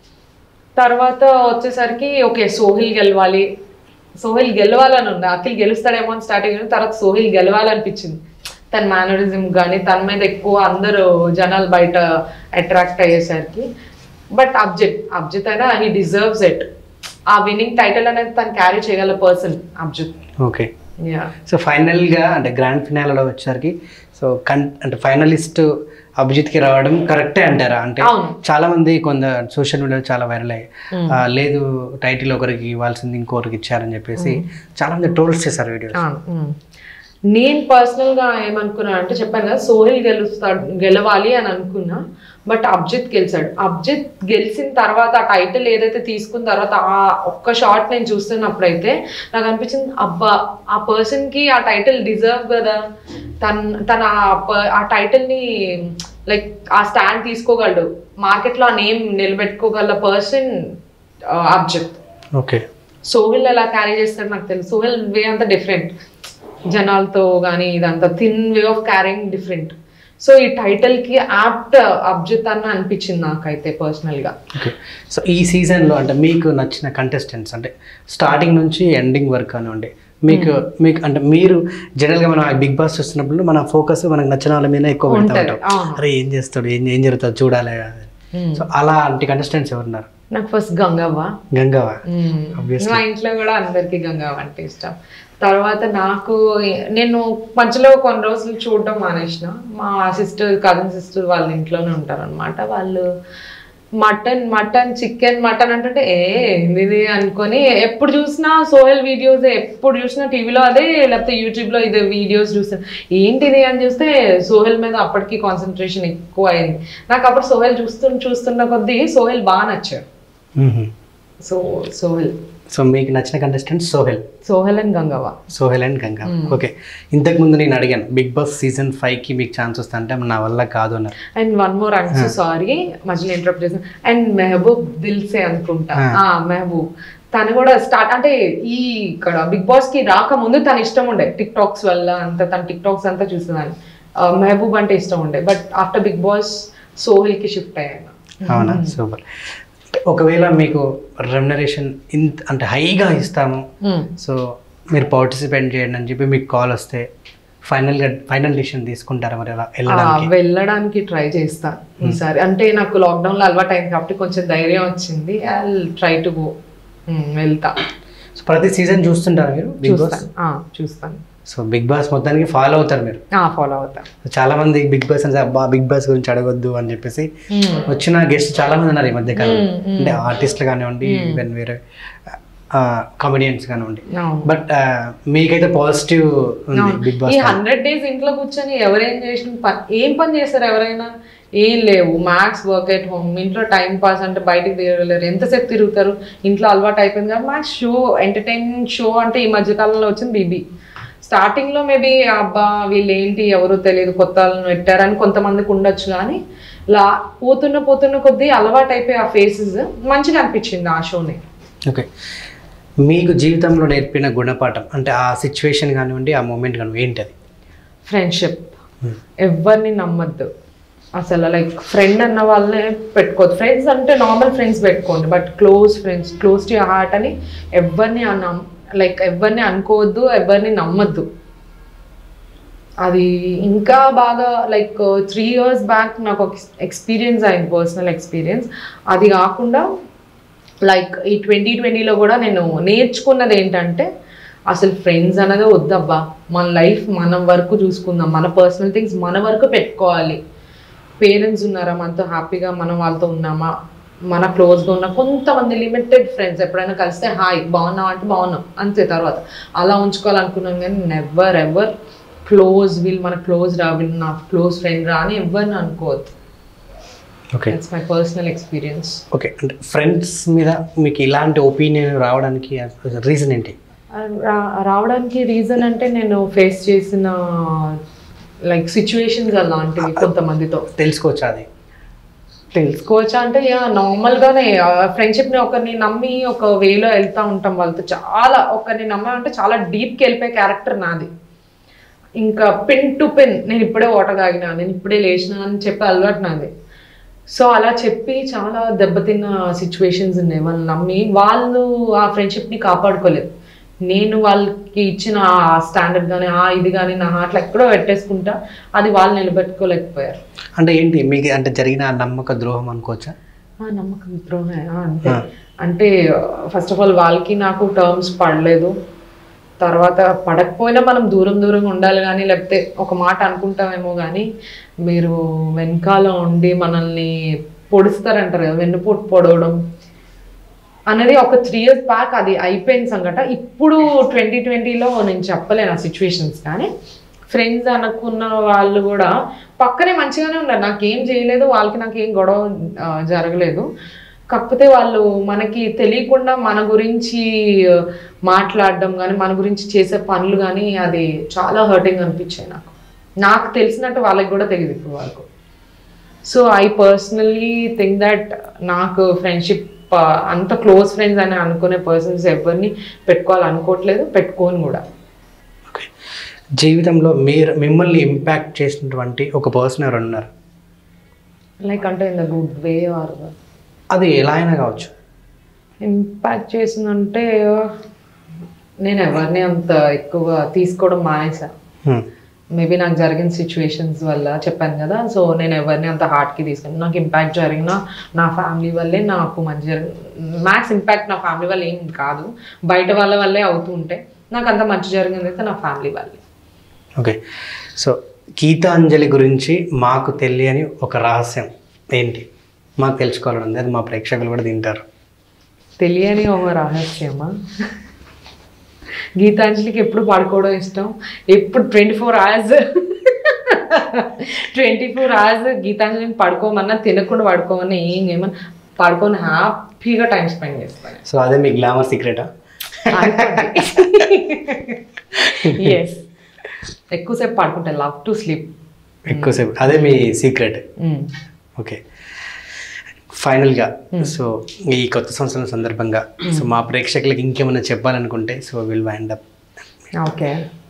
తర్వాత వచ్చేసరికి ఓకే సోహిల్ గెలవాలి సోహిల్ గెలవాలని ఉంది అఖిల్ గెలుస్తాడేమో అని స్టార్ట్ అయ్యింది తర్వాత సోహిల్ గెలవాలనిపించింది తన మేనరిజం కానీ తన మీద ఎక్కువ అందరూ జనాలు బయట అట్రాక్ట్ అయ్యేసరికి బట్ అబ్జిత్ అబ్జిత్ అయినా హీ డిజర్వ్స్ ఇట్ ఆ విన్నింగ్ టైటిల్ అనేది తను క్యారీ చేయగల person Abhijeet okay yeah so ఫైనల్గా అంటే గ్రాండ్ ఫినాలలో వచ్చేసరికి సో కన్ అంటే ఫైనలిస్ట్ అభిజిత్కి రావడం కరెక్టే అంటారా అంటే అవును. చాలా మంది కొంత సోషల్ మీడియాలో చాలా వైరల్ అయ్యాయి ఆ, లేదు టైటిల్ ఒకరికి ఇవ్వాల్సింది ఇంకొకరికి ఇచ్చారని చెప్పేసి చాలా మంది ట్రోల్స్ చేశారు వీడియో అవును, ఉమ్. నేను పర్సనల్ గా ఏమనుకున్నా అంటే చెప్పాను కదా సోహిల్ గెలుస్తాడు గెలవాలి అని అనుకున్నా బట్ అబ్జిత్ గెలిచాడు అబ్జిత్ గెలిచిన తర్వాత ఆ టైటిల్ ఏదైతే తీసుకున్న తర్వాత ఆ ఒక్క షాట్ నేను చూస్తున్నప్పుడైతే నాకు అనిపించింది అబ్బా ఆ పర్సన్ కి ఆ టైటిల్ డిజర్వ్ కదా తన తన ఆ ప- ఆ టైటిల్ ని లైక్ ఆ స్టాండ్ తీసుకోగలడు మార్కెట్ లో ఆ నేమ్ నిలబెట్టుకోగల పర్సన్ అబ్జిత్ ఓకే సోహిల్ ఎలా క్యారీ చేస్తాడు నాకు తెలుసు సోహిల్ వే అంతా డిఫరెంట్ జనాలతో కానీ ఇదంతా thin way of carrying different so ఈ టైటిల్ కి యాప్ట్ అబ్జిత్ అన్న అనిపించింది నాకైతే పర్సనల్ గా ఓకే సో ఈ సీజన్లో అంటే మీకు నచ్చిన కంటెస్టెంట్స్ అంటే స్టార్టింగ్ నుంచి ఎండింగ్ వరకు కానివ్వండి మీకు మీకు అంటే మీరు జనరల్గా మనం బిగ్ బాస్ చూస్తున్నప్పుడు మన ఫోకస్ మనకు నచ్చిన వాళ్ళ మీద ఎక్కువ పెడతా ఉంటది, ఉంటాం అవును. అరే ఏం చేస్తాడు ఏం ఏం జరుగుతుంది చూడాలి సో అలాంటి కంటెస్టెంట్స్ ఎవరున్నారు నాకు ఫస్ట్ గంగవ్వ గంగవా మ్మ్. Obviously. మా ఇంట్లో కూడా అందరికి గంగవ్వ అంటే ఇష్టం తర్వాత నాకు నేను మధ్యలో కొన్ని రోజులు చూడడం మానేసిన మా సిస్టర్ కజిన్ సిస్టర్ వాళ్ళ ఇంట్లోనే ఉంటారు అనమాట వాళ్ళు మటన్ మటన్ చికెన్ మటన్ అంటుంటే ఏ ఏంది ఇది అనుకొని ఎప్పుడు చూసినా సోహెల్ వీడియోస్ ఎప్పుడు చూసినా టీవీలో అదే లేకపోతే యూట్యూబ్లో ఇదే వీడియోస్ చూస్తాను ఏంటిది అని చూస్తే సోహెల్ మీద అప్పటికి కాన్సన్ట్రేషన్ ఎక్కువ అయింది నాకు అప్పుడు సోహెల్ చూస్తు చూస్తున్న కొద్దీ సోహెల్ బాగా నచ్చాడు సో సోహెల్ సో మీకు నచ్చిన contestant Sohel Sohel and Gangavva Sohel and Ganga okay ఇంతకు ముందు నేను అడిగాను బిగ్ బాస్ సీజన్ ఫైవ్ కి మీకు ఛాన్స్ వస్తా అంటే నా వల్ల కాదు అన్నారు and one more I'm so sorry మధ్యలో ఇంటరప్ట్ చేసిన అండ్ మెహబూబ్ దిల్సే అనుకుంటా ఆ మెహబూబ్ తను కూడా స్టార్ట్ అంటే ఈ ఇక్కడ బిగ్ బాస్ కి రాకముందు తన ఇష్టం ఉండే టిక్ టాక్స్ వల్ల అంత తన టిక్ టాక్స్ అంతా చూసేదాన్ని ఆ, మెహబూబ్ అంటే ఇష్టం ఉండే but after Bigg Boss Sohel కి షిఫ్ట్ అయ్యాను అవునా సూపర్ ఒకవేళ మీకు రెమ్యునరేషన్ ఇంత అంటే హైగా ఇస్తాము సో మీరు పార్టిసిపేట్ చేయండి అని చెప్పి మీకు కాల్ వస్తే ఫైనల్గా ఫైనల్ డిసిషన్ తీసుకుంటారా మరి అలా ఆ, వెళ్ళడానికి వెళ్ళడానికి ట్రై చేస్తా ఈసారి అంటే నాకు లాక్డౌన్ లో అలవాటు అయింది కాబట్టి కొంచెం ధైర్యం వచ్చింది ఐ ట్రై టు గో వెళ్తా సో ప్రతి సీజన్ చూస్తుంటారా మీరు బిగ్ బాస్ చూస్తాను ఆ, చూస్తాను సో బిగ్ బాస్ మొత్తానికి ఫాలో అవుతారు మీరు ఫాలో అవుతా చాలా మంది బిగ్ బాస్ అని అబ్బా బిగ్ బాస్ గురించి అడగొద్దు అని చెప్పేసి వచ్చిన గెస్ట్ చాలా మంది ఉన్నారు ఈ మధ్య కాలం అంటే ఆర్టిస్టులు కానివ్వండి ఈవెన్ వేరే కామెడియన్స్ కానివ్వండి అవును. బట్ మీకైతే పాజిటివ్ ఉంది బిగ్ ఈ బాస్ హండ్రెడ్ డేస్ ఇంట్లో కూర్చొని ఎవరేం చేసిన పని ఏం పని చేస్తారు ఎవరైనా ఏం లేవు మ్యాథ్స్ వర్క్ ఎట్ హోమ్ ఇంట్లో టైం పాస్ అంటే బయటికి తిరగలేరు ఎంతసేపు తిరుగుతారు ఇంట్లో అలవాటు అయిపోయింది కాబట్టి మ్యాథ్స్ షో ఎంటర్టైన్మెంట్ షో అంటే ఈ మధ్యకాలంలో వచ్చింది బీబీ స్టార్టింగ్ లో మేబీ అబ్బా వీళ్ళు ఏంటి ఎవరో తెలియదు కొత్త వాళ్ళని పెట్టారని కొంతమందికి ఉండొచ్చు కానీ లా పోతున్న పోతున్న కొద్దీ అలవాటు అయిపోయి ఆ ఫేసెస్ మంచిగా అనిపించింది ఆ షోని ఓకే మీకు జీవితంలో నేర్పిన గుణపాఠం అంటే ఆ సిచ్యువేషన్ కానివ్వండి ఆ మూమెంట్ కానివ్వండి ఏంటి అది ఫ్రెండ్షిప్ ఎవరిని నమ్మద్దు అసలు లైక్ ఫ్రెండ్ అన్న వాళ్ళనే పెట్టుకోవద్దు ఫ్రెండ్స్ అంటే నార్మల్ ఫ్రెండ్స్ పెట్టుకోండి but close friends close to heart అని ఎవరిని అన్న లైక్ ఎవరిని అనుకోవద్దు ఎవరిని నమ్మద్దు అది ఇంకా బాగా లైక్ త్రీ ఇయర్స్ బ్యాక్ నాకు ఒక ఎక్స్పీరియన్స్ అయింది పర్సనల్ ఎక్స్పీరియన్స్ అది కాకుండా లైక్ ఈ ట్వంటీ ట్వంటీలో కూడా నేను నేర్చుకున్నది ఏంటంటే అసలు ఫ్రెండ్స్ అనేది వద్దబ్బా మన లైఫ్ మనం వరకు చూసుకుందాం మన పర్సనల్ థింగ్స్ మన వరకు పెట్టుకోవాలి పేరెంట్స్ ఉన్నారా మనతో హ్యాపీగా మనం వాళ్ళతో ఉన్నామా మన క్లోజ్గా ఉన్న కొంతమంది లిమిటెడ్ ఫ్రెండ్స్ ఎప్పుడైనా కలిస్తే హాయ్ బాగున్నావు అంటే బాగున్నాం అంతే తర్వాత అలా ఉంచుకోవాలనుకున్నాను కానీ నెవర్ ఎవర్ క్లోజ్ వీళ్ళు మన క్లోజ్ రా వీళ్ళు నా క్లోజ్ ఫ్రెండ్ రా అని ఎవరిని అనుకోవద్దు okay it's my personal experience okay అంటే ఫ్రెండ్స్ మీద మీకు ఇలాంటి ఒపీనియన్ రావడానికి రీజన్ ఏంటి రా- రావడానికి రీజన్ అంటే నేను ఫేస్ చేసిన లైక్ సిచ్యువేషన్స్ అలాంటివి కొంతమందితో తెలుసుకోవచ్చా అది తెలుసుకోవచ్చా అంటే యా నార్మల్గానే ఫ్రెండ్షిప్ని ఒకరిని నమ్మి ఒక వేలో వెళ్తా ఉంటాం వాళ్ళతో చాలా ఒకరిని నమ్మామంటే చాలా డీప్కి వెళ్ళిపోయే క్యారెక్టర్ నాది ఇంకా పెన్ టు పెన్ నేను ఇప్పుడే వాటర్ తాగినా నేను ఇప్పుడే లేచినా అని చెప్పి అలవాటు నాది సో అలా చెప్పి చాలా దెబ్బతిన్న సిచ్యువేషన్స్ ఉన్నాయి వాళ్ళు నమ్మి వాళ్ళు ఆ ఫ్రెండ్షిప్ని కాపాడుకోలేదు నేను వాళ్ళకి ఇచ్చిన ఆ స్టాండర్డ్ కానీ ఆ ఇది కానీ నా అట్లా ఎక్కడో పెట్టేసుకుంటా అది వాళ్ళు నిలబెట్టుకోలేకపోయారు అంటే ఏంటి మీకు అంటే జరిగిన ఆ నమ్మక ద్రోహం అనుకోవచ్చా ఆ, నమ్మకం ద్రోహమే ఆ, అంతే అంటే ఫస్ట్ ఆఫ్ ఆల్ వాళ్ళకి నాకు టర్మ్స్ పడలేదు తర్వాత పడకపోయినా మనం దూరం దూరంగా ఉండాలి కానీ లేకపోతే ఒక మాట అనుకుంటామేమో కానీ మీరు వెనకాల ఉండి మనల్ని పొడుస్తారంటారు కదా వెన్నుపోటు పొడవడం అనేది ఒక త్రీ ఇయర్స్ బ్యాక్ అది అయిపోయిన సంఘట ఇప్పుడు ట్వంటీ ట్వంటీలో నేను చెప్పలేను ఆ సిచ్యువేషన్స్ కానీ ఫ్రెండ్స్ అనుకున్న వాళ్ళు కూడా పక్కనే మంచిగానే ఉన్నారు నాకేం చేయలేదు వాళ్ళకి నాకేం గొడవ ఆ, జరగలేదు కాకపోతే వాళ్ళు మనకి తెలియకుండా మన గురించి ఆ, మాట్లాడడం కానీ మన గురించి చేసే పనులు కానీ అది చాలా హర్టింగ్ అనిపించాయి నాకు నాకు తెలిసినట్టు వాళ్ళకి కూడా తెలియదు ఇప్పుడు వాళ్ళకు so I personally think that నాకు ఫ్రెండ్షిప్ అంత క్లోజ్ ఫ్రెండ్స్ అని అనుకునే పర్సన్స్ ఎవరిని పెట్టుకోవాలనుకోవట్లేదు పెట్టుకోను కూడా ఓకే జీవితంలో మీరు మిమ్మల్ని ఇంపాక్ట్ చేసినటువంటి ఒక పర్సన్ ఎవరు ఉన్నారు లైక్ అంటే in the good way or అది ఎలా అయినా కావచ్చు ఇంపాక్ట్ చేసిందంటే నేను ఎవరిని అంత ఎక్కువ తీసుకోవడం మానేసా హ్మ్. మేబీ నాకు జరిగిన సిచ్యువేషన్స్ వల్ల చెప్పాను కదా సో నేను ఎవరిని అంత హార్ట్కి తీసుకుని నాకు ఇంపాక్ట్ జరిగిన నా ఫ్యామిలీ వల్లే నాకు మంచి మ్యాక్స్ ఇంపాక్ట్ నా ఫ్యామిలీ వల్ల ఏం కాదు బయట వాళ్ళ వల్లే అవుతూ ఉంటే నాకు అంత మంచి జరిగింది అయితే నా ఫ్యామిలీ వల్లే ఓకే సో గీతాంజలి గురించి మాకు తెలియని ఒక రహస్యం ఏంటి మాకు తెలుసుకోవాలని ఉంది అది మా ప్రేక్షకులు కూడా తింటారు తెలియని ఒక రహస్యమా గీతాంజలికి ఎప్పుడు పడుకోవడం ఇష్టం ఎప్పుడు twenty four hours twenty four hours గీతాంజలిని పడుకోమన్నా తినకుండా పడుకోమన్నా ఏం చేయమన్నా పడుకొని హ్యాపీగా టైం స్పెండ్ చేస్తాను సో అదే మీ గ్లామర్ సీక్రెటా ఎస్ ఎక్కువసేపు పడుకుంటా లవ్ టు స్లీప్ ఎక్కువసేపు అదే మీ సీక్రెట్ ఓకే ఫైనల్గా సో ఈ కొత్త సంవత్సరం సందర్భంగా సో మా ప్రేక్షకులకి ఇంకేమైనా చెప్పాలనుకుంటే so will wind up okay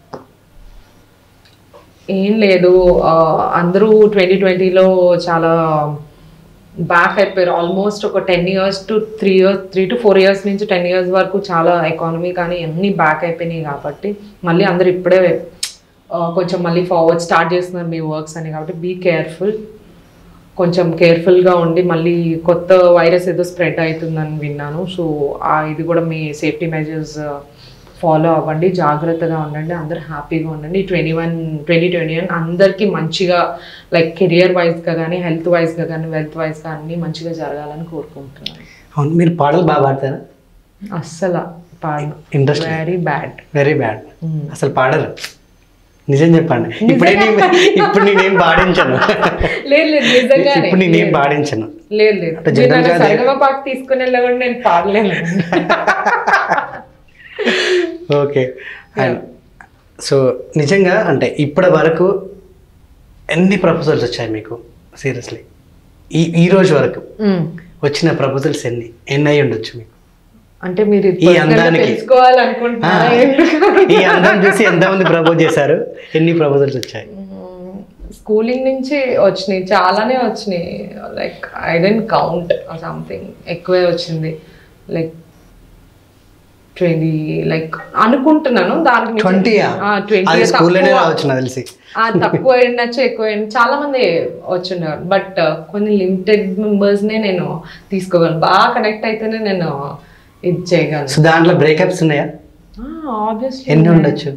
ఏం లేదు ఆ, అందరూ ట్వంటీ ట్వంటీలో చాలా బ్యాక్ అయిపోయారు ఆల్మోస్ట్ ఒక ten years to three years three to four years నుంచి టెన్ ఇయర్స్ వరకు చాలా ఎకానమీ కానీ అన్నీ బ్యాక్ అయిపోయినాయి కాబట్టి మళ్ళీ అందరూ ఇప్పుడే ఆ, కొంచెం మళ్ళీ ఫార్వర్డ్ స్టార్ట్ చేస్తున్నారు మీ వర్క్స్ అని కాబట్టి బీ కేర్ఫుల్ కొంచెం కేర్ఫుల్గా ఉండి మళ్ళీ కొత్త వైరస్ ఏదో స్ప్రెడ్ అవుతుందని విన్నాను సో ఆ ఇది కూడా మీ సేఫ్టీ మెజర్స్ ఫాలో అవ్వండి జాగ్రత్తగా ఉండండి అందరు హ్యాపీగా ఉండండి twenty one twenty twenty one అందరికీ మంచిగా లైక్ కెరియర్ వైజ్గా కానీ హెల్త్ వైజ్గా కానీ వెల్త్ వైజ్గా అన్నీ మంచిగా జరగాలని కోరుకుంటున్నాను అవును మీరు పాటలు బాగా పాడతారా అస్సలు పాడు interest very bad very bad అసలు పాడరు నిజం చెప్పండి ఇప్పుడు ఇప్పుడు నేనేం పాడించను లేదు లేదు నిజంగానే ఇప్పుడు నేనేం పాడించను లేదు లేదు అంటే మీరు నన్ను జనరల్గా అదే- సరిగమ పాట తీసుకుని వెళ్ళకుండా నేను పాడలేను ఓకే అండ్ సో నిజంగా అంటే ఇప్పటి వరకు ఎన్ని ప్రపోజల్స్ వచ్చాయి మీకు సీరియస్లీ ఈ ఈ రోజు వరకు మ్మ్. వచ్చిన ప్రపోజల్స్ ఎన్ని ఎన్ని అయి ఉండొచ్చు మీకు అంటే మీరు ఇది ఈ personal గా అందానికి. ఆ, తెలుసుకోవాలనుకుంటున్నారా ఎందుకు? ఈ అందం చూసి ఎంతమంది ప్రపోజ్ చేశారు ఎన్ని ప్రపోజల్స్ వచ్చాయి మ్మ్. స్కూలింగ్ నుంచి వచ్చినాయి చాలానే వచ్చినాయి like I don't count something ఎక్కువే వచ్చింది లైక్ ట్వంటీ లైక్ అనుకుంటున్నాను దానికి ట్వంటీ అది స్కూల్లోనే రావచ్చు నాకు తెలిసి తక్కువ ఉండొచ్చు ఎక్కువ అయ్యిండొచ్చు. చాలా మంది వచ్చిండేవారు బట్ కొన్ని లిమిటెడ్ మెంబర్స్నే నేను తీసుకోగలను బాగా కనెక్ట్ అయితేనే నేను ఇది చేయగలను సో దాంట్లో బ్రేకప్స్ ఉన్నాయా ఆబ్వియస్లీ ఎన్ని ఉండొచ్చు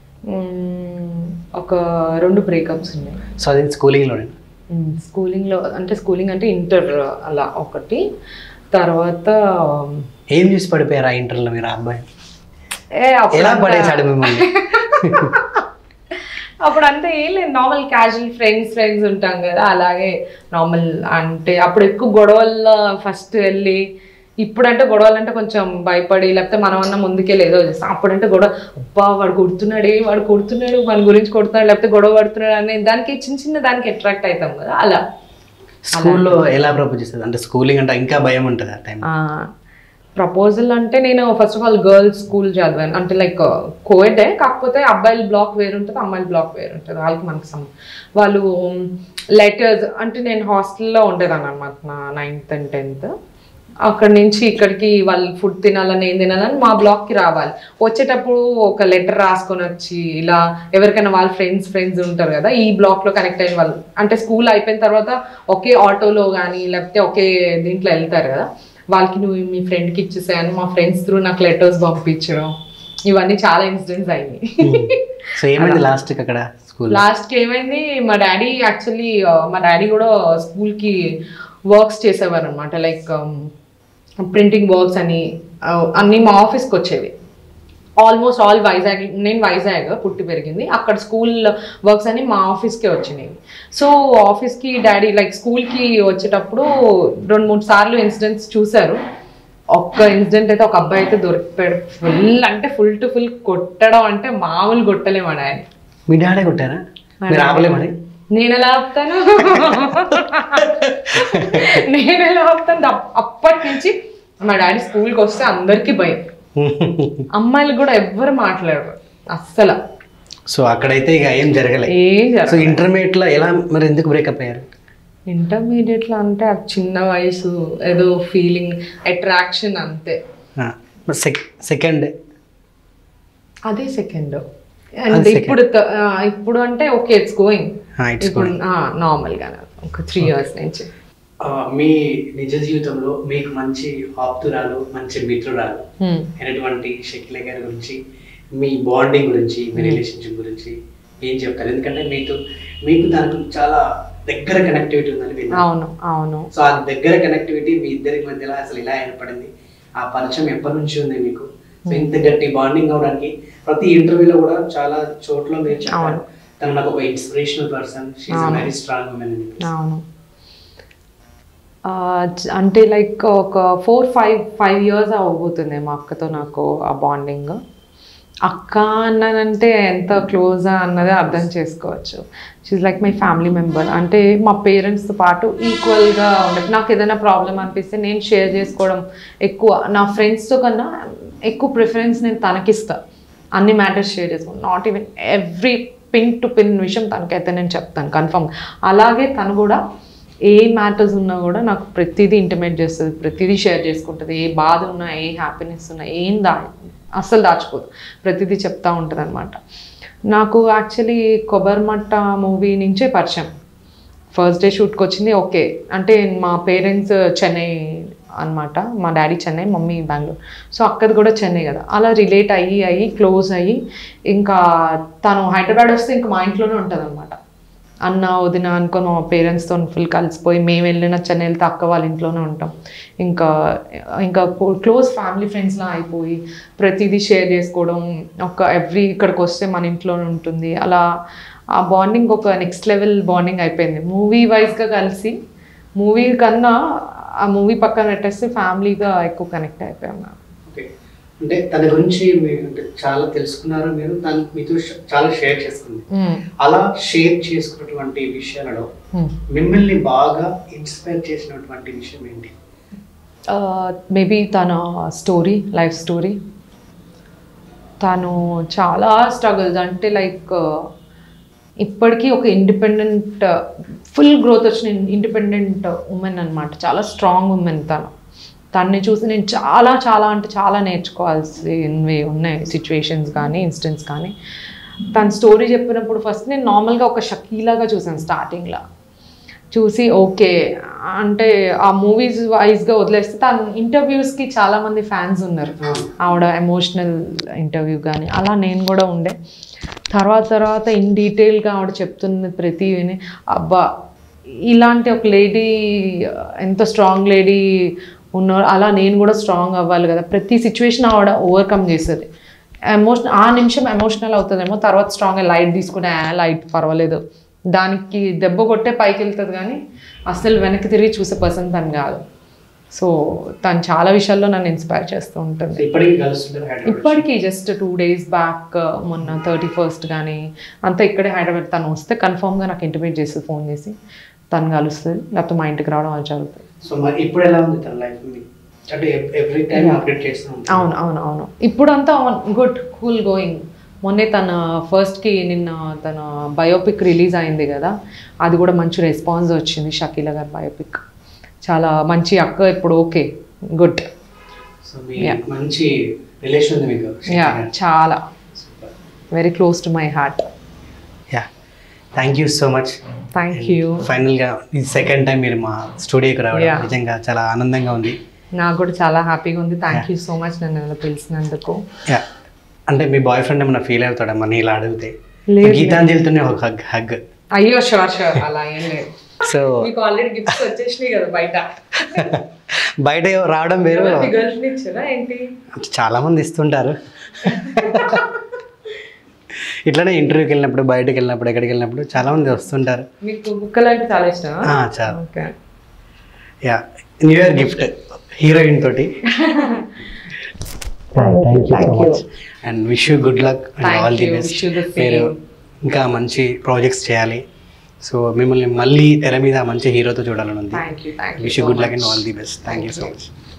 ఒక రెండు బ్రేకప్స్ ఉన్నాయి సో అది స్కూలింగ్లోనే స్కూలింగ్లో అంటే స్కూలింగ్ అంటే ఇంటర్ అలా ఒకటి తర్వాత ఏం చూసి పడిపోయారు ఆ ఇంటర్లో మీరు ఆ అబ్బాయి ఏ అప్పుడు ఎలా అంతా- పడేశాడు మిమ్మల్ని అప్పుడు అంతా ఏం లేదు నార్మల్ క్యాజువల్ ఫ్రెండ్స్ ఫ్రెండ్స్ ఉంటాం కదా అలాగే నార్మల్ అంటే అప్పుడు ఎక్కువ గొడవల్లో ఫస్ట్ వెళ్ళి ఇప్పుడంటే గొడవలు అంటే కొంచెం భయపడి లేకపోతే మనం అన్న ముందుకే లేదో చేస్తాం అప్పుడంటే గొడవ అబ్బా వాడు కొడుతున్నాడే వాడు కొడుతున్నాడు మన గురించి కొడుతున్నాడు లేకపోతే గొడవ పడుతున్నాడు అనే దానికి చిన్న చిన్న దానికి అట్రాక్ట్ అవుతాం కదా అలా స్కూల్లో ఎలా ప్రపోజ్ చేస్తుంది అంటే స్కూలింగ్ అంటే ఇంకా భయం ఉంటుంది ఆ టైం ప్రపోజల్ అంటే నేను first of all girls school చదివాను అంటే లైక్ కోవిడే కాకపోతే అబ్బాయిల బ్లాక్ వేరు ఉంటుంది అమ్మాయిల బ్లాక్ వేరు ఉంటుంది వాళ్ళకి మనకి సం వాళ్ళు లెటర్స్ అంటే నేను హాస్టల్లో ఉండేదాన్ని అనమాట నా నైన్త్ అండ్ టెన్త్ అక్కడ నుంచి ఇక్కడికి వాళ్ళు ఫుడ్ తినాలని ఏం తినాలని మా బ్లాక్కి రావాలి వచ్చేటప్పుడు ఒక లెటర్ రాసుకొని వచ్చి ఇలా ఎవరికైనా వాళ్ళ ఫ్రెండ్స్ ఫ్రెండ్స్ ఉంటారు కదా ఈ బ్లాక్లో కనెక్ట్ అయిన వాళ్ళు అంటే స్కూల్ అయిపోయిన తర్వాత ఒకే ఆటోలో కానీ లేకపోతే ఒకే దీంట్లో వెళ్తారు కదా వాళ్ళకి నువ్వు మీ ఫ్రెండ్కి ఇచ్చేసాను మా ఫ్రెండ్స్ త్రూ నాకు లెటర్స్ పంపించడం ఇవన్నీ చాలా ఇన్సిడెంట్స్ అయినాయి సో ఏమైంది లాస్ట్కి అక్కడ స్కూల్ లాస్ట్ కి ఏమైంది మా డాడీ యాక్చువల్లీ మా డాడీ కూడా స్కూల్ కి వర్క్స్ చేసేవారు అనమాట లైక్ ప్రింటింగ్ వర్క్స్ అని uh, అన్ని మా ఆఫీస్కి వచ్చేవి ఆల్మోస్ట్ ఆల్ వైజాగ్ నేను వైజాగ్ పుట్టి పెరిగింది అక్కడ స్కూల్ వర్క్స్ అని మా ఆఫీస్కే వచ్చినాయి సో ఆఫీస్కి డాడీ లైక్ స్కూల్కి వచ్చేటప్పుడు రెండు మూడు సార్లు ఇన్సిడెంట్స్ చూశారు ఒక్క ఇన్సిడెంట్ అయితే ఒక అబ్బాయి అయితే దొరికిపోయాడు ఫుల్ అంటే ఫుల్ టు ఫుల్ కొట్టడం అంటే మామూలు కొట్టలేము మా డాడీ మీ డాడే కొట్టారా మీరు ఆపలే మరి నేను ఎలా ఆపుతాను నేను ఎలా ఆపుతాను అప్- అప్పటి నుంచి మా డాడీ స్కూల్కి వస్తే అందరికీ భయం అమ్మాయిలు కూడా ఎవ్వరు మాట్లాడరు అస్సలు సో అక్కడైతే ఇక ఏం జరగలే ఏం సో జరగదు ఇంటర్మీడియట్లో ఎలా మరి ఎందుకు బ్రేకప్ అయ్యారు ఇంటర్మీడియట్లో అంటే అది చిన్న వయసు ఏదో ఫీలింగ్ అట్రాక్షన్ అంతే సెకండ్ అదే సెకండ్ అండ్ ఇప్పుడు త- ఆ, ఇప్పుడు అంటే ఓకే ఇట్స్ గోయింగ్ ఇట్స్ ఇప్పుడు నార్మల్గానే ఒక త్రీ ఇయర్స్ నుంచి మీ నిజ జీవితంలో మీకు మంచి ఆప్తురాలు మంచి మిత్రురాలు Hmm. అయినటువంటి షకిల గారి గురించి మీ బాండింగ్ గురించి మీ రిలేషన్షిప్ గురించి ఏం చెప్తారు ఎందుకంటే మీతో మీకు దానికి చాలా దగ్గర కనెక్టివిటీ ఉందని విన్నాను అవును అవును సో ఆ దగ్గర కనెక్టివిటీ మీ ఇద్దరి మధ్యలో అసలు ఇలా ఏర్పడింది ఆ పరిచయం ఎప్పటి నుంచి ఉంది మీకు సో ఇంత గట్టి బాండింగ్ అవడానికి ప్రతి ఇంటర్వ్యూలో కూడా చాలా చోట్ల మీరు చెప్పారు తను నాకు ఒక inspirational person she very strong woman అని అవును ఆ, చ- అంటే లైక్ ఒక ఫోర్ ఫైవ్ ఫైవ్ ఇయర్స్ అవ్వబోతుంది మా అక్కతో నాకు ఆ బాండింగ్ అక్క అన్నానంటే ఎంత క్లోజా అన్నది అర్థం చేసుకోవచ్చు she's like my family member అంటే మా పేరెంట్స్తో పాటు ఈక్వల్గా ఉండదు నాకు ఏదైనా ప్రాబ్లం అనిపిస్తే నేను షేర్ చేసుకోవడం ఎక్కువ నా ఫ్రెండ్స్తో కన్నా ఎక్కువ ప్రిఫరెన్స్ నేను తనకిస్తా అన్ని మ్యాటర్స్ షేర్ చేసుకోను not even every pin to pin విషయం తనకైతే నేను చెప్తాను కన్ఫర్మ్ అలాగే తను కూడా ఏ మ్యాటర్స్ ఉన్నా కూడా నాకు ప్రతిదీ ఇంటిమేట్ చేస్తుంది ప్రతిదీ షేర్ చేసుకుంటుంది ఏ బాధ ఉన్నా ఏ హ్యాపీనెస్ ఉన్నా ఏం దా అస్సలు దాచుకోదు ప్రతిదీ చెప్తా ఉంటుంది అనమాట నాకు యాక్చువల్లీ కొబ్బరిమట్ట మూవీ నుంచే పరిచయం ఫస్ట్ డే షూట్కి వచ్చింది ఓకే అంటే మా పేరెంట్స్ చెన్నై అన్నమాట మా daddy Chennai mummy Bengaluru so అక్కది కూడా చెన్నై కదా అలా రిలేట్ అయ్యి అయ్యి క్లోజ్ అయ్యి ఇంకా తను హైదరాబాద్ వస్తే ఇంకా మా ఇంట్లోనే ఉంటుంది అనమాట అన్న వదిన అనుకొని మా పేరెంట్స్తో ఫుల్ కలిసిపోయి మేము వెళ్ళిన చెన్నై వెళ్తే అక్క వాళ్ళ ఇంట్లోనే ఉంటాం ఇంకా ఇంకా క్లోజ్ ఫ్యామిలీ ఫ్రెండ్స్లా అయిపోయి ప్రతిదీ షేర్ చేసుకోవడం ఒక ఎవ్రీ ఇక్కడికి వస్తే మన ఇంట్లోనే ఉంటుంది అలా ఆ బాండింగ్ ఒక నెక్స్ట్ లెవెల్ బాండింగ్ అయిపోయింది మూవీ వైజ్గా కలిసి మూవీ కన్నా ఆ మూవీ పక్కన పెట్టేస్తే ఫ్యామిలీగా ఎక్కువ కనెక్ట్ అయిపోయాం నాకు ఓకే అంటే తన గురించి మీరు అంటే చాలా తెలుసుకున్నారు మీరు తను మీతో ష- చాలా షేర్ చేసుకుంది అలా షేర్ చేసుకున్నటువంటి విషయాలలో మిమ్మల్ని బాగా ఇన్స్పైర్ చేసినటువంటి విషయం ఏంటి మేబీ తన స్టోరీ లైఫ్ స్టోరీ తను చాలా స్ట్రగుల్స్ అంటే లైక్ ఇప్పటికీ ఒక ఇండిపెండెంట్ ఫుల్ గ్రోత్ వచ్చిన ఇండిపెండెంట్ ఉమెన్ అనమాట చాలా స్ట్రాంగ్ ఉమెన్ తను తన్ని చూసి నేను చాలా చాలా అంటే చాలా నేర్చుకోవాల్సినవి ఉన్నాయి సిచ్యువేషన్స్ కానీ ఇన్సిడెంట్స్ కానీ తన స్టోరీ చెప్పినప్పుడు ఫస్ట్ నేను నార్మల్గా ఒక షకీలాగా చూసాను స్టార్టింగ్లో చూసి ఓకే అంటే ఆ మూవీస్ వైజ్గా వదిలేస్తే తన ఇంటర్వ్యూస్కి చాలామంది ఫ్యాన్స్ ఉన్నారు ఆవిడ ఎమోషనల్ ఇంటర్వ్యూ కానీ అలా నేను కూడా ఉండే తర్వాత తర్వాత ఇన్ డీటెయిల్గా ఆవిడ చెప్తున్న ప్రతి విని అబ్బా ఇలాంటి ఒక లేడీ ఎంత స్ట్రాంగ్ లేడీ ఉన్నారు అలా నేను కూడా స్ట్రాంగ్ అవ్వాలి కదా ప్రతి సిచ్యువేషన్ ఆవిడ ఓవర్కమ్ చేస్తుంది ఎమోషన్ ఆ నిమిషం ఎమోషనల్ అవుతుందేమో తర్వాత స్ట్రాంగ్ లైట్ తీసుకునే లైట్ పర్వాలేదు దానికి దెబ్బ కొట్టే పైకి వెళ్తుంది కానీ అసలు వెనక్కి తిరిగి చూసే పర్సన్ తను కాదు సో తను చాలా విషయాల్లో నన్ను ఇన్స్పైర్ చేస్తూ ఉంటుంది ఇప్పటికీ కలుస్తుంటారు హైదరాబాద్ ఇప్పటికీ జస్ట్ టూ డేస్ బ్యాక్ మొన్న థర్టీ ఫస్ట్ కానీ అంతా ఇక్కడే హైదరాబాద్ తను వస్తే కన్ఫామ్గా నాకు ఇంటిమేట్ చేస్తుంది ఫోన్ చేసి తను కలుస్తుంది లేకపోతే మా ఇంటికి రావడం అది జరుగుతుంది సో మరి ఇప్పుడు ఎలా ఉంది తన లైఫ్ అంటే ఎవ్రీ టైం అప్డేట్ చేస్తున్నాం అవును అవును అవును ఇప్పుడు అంతా గుడ్ కూల్ గోయింగ్ మొన్నే తన ఫస్ట్కి నిన్న తన బయోపిక్ రిలీజ్ అయింది కదా అది కూడా మంచి రెస్పాన్స్ వచ్చింది షకీల గారి బయోపిక్ చాలా మంచి అక్క ఇప్పుడు ఓకే గుడ్ సో మీ మంచి రిలేషన్ ఉంది మీకు యా చాలా very close to my heart yeah thank you so much thank you ఫైనల్గా ఇది సెకండ్ టైం మీరు మా స్టూడియోకి రావడం Yeah. నిజంగా చాలా ఆనందంగా ఉంది నాకు కూడా చాలా హ్యాపీగా ఉంది థ్యాంక్ యూ సో మచ్ నన్ను ఇలా పిలిచినందుకు యా అంటే మీ బాయ్ ఫ్రెండ్ ఏమైనా ఫీల్ అవుతాడమ్మా నీ ఇలా అడిగితే లేదు. గీతాంజలితోనే ఒక హగ్ హగ్ అయ్యో షూర్ షూర్ అలా ఏం లేదు సో మీకు ఆల్రెడీ గిఫ్ట్స్ వచ్చేసినాయి కదా బయట బయట రావడం వేరు గర్ల్ ఫ్రెండ్ ఇచ్చారా ఏంటి చాలా మంది ఇస్తుంటారు ఇట్లానే ఇంటర్వ్యూకి వెళ్ళినప్పుడు బయటకు వెళ్ళినప్పుడు ఎక్కడికి వెళ్ళినప్పుడు చాలా మంది వస్తుంటారు మీకు కుక్కలు అంటే చాలా ఇష్టమా ఆ, చాలా okay yeah new year gift heroine తోటి Thank you. And wish you good luck and Thank all the you. Best Wish you the same. మీరు ఇంకా మంచి ప్రాజెక్ట్స్ చేయాలి సో మిమ్మల్ని మళ్ళీ తెర మీద మంచి హీరోతో చూడాలని ఉంది thank you thank you wish you good luck and all the best thank you so much